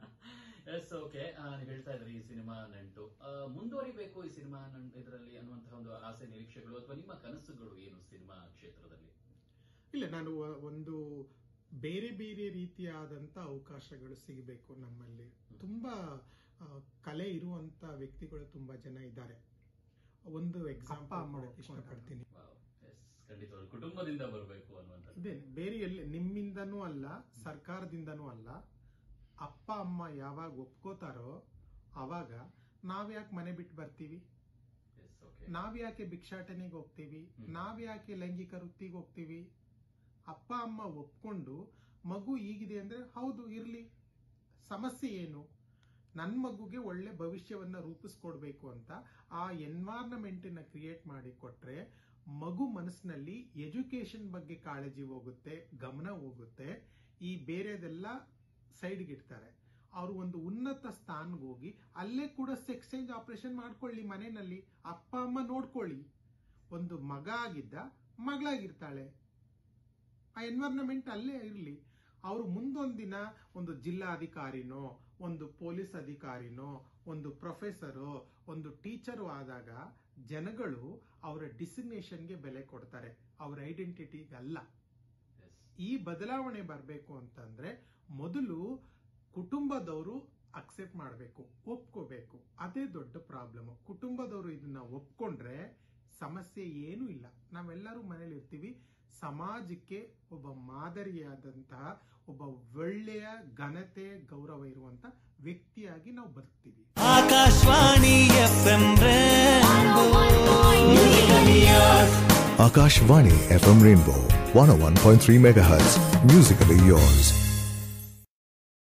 ಎಸ್ ಓಕೆ ನೀವು ಹೇಳ್ತಾ ಇದ್ರಿ ಈ ಸಿನಿಮಾ ನಂಟು ಆ, ಮುಂದುವರಿಬೇಕು ಈ ಸಿನಿಮಾ ಇದರಲ್ಲಿ ಅನ್ನುವಂತಹ ಒಂದು ಆಸೆ ನಿರೀಕ್ಷೆಗಳು ಅಥವಾ ನಿಮ್ಮ ಕನಸುಗಳು ಏನು ಸಿನಿಮಾ ಕ್ಷೇತ್ರದಲ್ಲಿ ಇಲ್ಲ ನಾನು ಒ- ಒಂದು ಬೇರೆ ಬೇರೆ ರೀತಿಯಾದಂತ ಅವಕಾಶಗಳು ಸಿಗಬೇಕು ನಮ್ಮಲ್ಲಿ ತುಂಬಾ ಆ, ಕಲೆ ಇರುವಂತ ವ್ಯಕ್ತಿಗಳು ತುಂಬಾ ಜನ ಇದ್ದಾರೆ ಒಂದು ಎಕ್ಸಾಂಪಲ್ ಮಾಡೋಕೆ ಇಷ್ಟಪಡ್ತೀನಿ Wow. Yes, ಖಂಡಿತವಾಗ್ಲೂ ಕುಟುಂಬದಿಂದ ಬರಬೇಕು ಅನ್ನುವಂಥದ್ದು ಇದೆ ಬೇರೆ ಎಲ್ಲಿ ನಿಮ್ಮಿಂದನೂ ಅಲ್ಲ ಸರ್ಕಾರದಿಂದನೂ ಅಲ್ಲ ಅಪ್ಪ ಅಮ್ಮ ಯಾವಾಗ ಒಪ್ಕೋತಾರೋ ಅವಾಗ ನಾವ್ ಯಾಕೆ ಮನೆ ಬಿಟ್ಟು ಬರ್ತೀವಿ ಎಸ್ ಓಕೆ ನಾವ್ಯಾಕೆ ಭಿಕ್ಷಾಟನೆಗೆ ಹೋಗ್ತೀವಿ ಹ್ಮ್. ನಾವ್ಯಾಕೆ ಲೈಂಗಿಕ ವೃತ್ತಿಗೆ ಹೋಗ್ತೀವಿ ಅಪ್ಪ ಅಮ್ಮ ಒಪ್ಕೊಂಡು ಮಗು ಹೀಗಿದೆ ಅಂದ್ರೆ ಹೌದು ಇರ್ಲಿ ಸಮಸ್ಯೆ ಏನು ನನ್ನ ಮಗುಗೆ ಒಳ್ಳೆ ಭವಿಷ್ಯವನ್ನ ರೂಪಿಸ್ಕೊಡ್ಬೇಕು ಅಂತ ಆ ಎನ್ವೈರ್ನಮೆಂಟನ್ನ ಕ್ರಿಯೇಟ್ ಮಾಡಿ ಕೊಟ್ರೆ ಮಗು ಮನಸ್ಸಿನಲ್ಲಿ ಎಜುಕೇಶನ್ ಬಗ್ಗೆ ಕಾಳಜಿ ಹೋಗುತ್ತೆ ಗಮನ ಹೋಗುತ್ತೆ ಈ ಬೇರೆದೆಲ್ಲ ಸೈಡ್ಗೆ ಇಡ್ತಾರೆ ಅವರು ಒಂದು ಉನ್ನತ ಸ್ಥಾನಕ್ಕೆ ಹೋಗಿ ಅಲ್ಲೇ ಕೂಡ ಎಕ್ಸ್ಚೇಂಜ್ ಆಪರೇಷನ್ ಮಾಡ್ಕೊಳ್ಳಿ ಮನೆಯಲ್ಲಿ ಅಪ್ಪ ಅಮ್ಮ ನೋಡ್ಕೊಳ್ಳಿ ಒಂದು ಮಗ ಆಗಿದ್ದ ಮಗಳಾಗಿರ್ತಾಳೆ ಆ ಎನ್ವೈರ್ನಮೆಂಟ್ ಅಲ್ಲೇ ಇರಲಿ ಅವರು ಮುಂದೊಂದು ದಿನ ಒಂದು ಜಿಲ್ಲಾಧಿಕಾರಿನೋ ಒಂದು ಪೊಲೀಸ್ ಅಧಿಕಾರಿನೋ ಒಂದು ಪ್ರೊಫೆಸರು ಒಂದು ಟೀಚರು ಆದಾಗ ಜನಗಳು ಅವರ ಡಿಸಿಗ್ನೇಷನ್ಗೆ ಬೆಲೆ ಕೊಡ್ತಾರೆ ಅವರ ಐಡೆಂಟಿಟಿಗೆ ಅಲ್ಲ ಈ ಬದಲಾವಣೆ ಬರಬೇಕು ಅಂತಂದ್ರೆ ಮೊದಲು ಕುಟುಂಬದವರು ಅಕ್ಸೆಪ್ಟ್ ಮಾಡಬೇಕು ಒಪ್ಕೋಬೇಕು ಅದೇ ದೊಡ್ಡ ಪ್ರಾಬ್ಲಮ್ ಕುಟುಂಬದವರು ಇದನ್ನ ಒಪ್ಕೊಂಡ್ರೆ ಸಮಸ್ಯೆ ಏನೂ ಇಲ್ಲ ನಾವೆಲ್ಲರೂ ಮನೇಲಿ ಇರ್ತೀವಿ ಸಮಾಜಕ್ಕೆ ಒಬ್ಬ ಮಾದರಿಯಾದಂತಹ ಒಬ್ಬ ಒಳ್ಳೆಯ ಘನತೆ ಗೌರವ ಇರುವಂತ ವ್ಯಕ್ತಿಯಾಗಿ ನಾವು ಬದುಕ್ತೀವಿ Akashvani F M Akashvani FM Rainbow 101.3 MHz. Musically yours.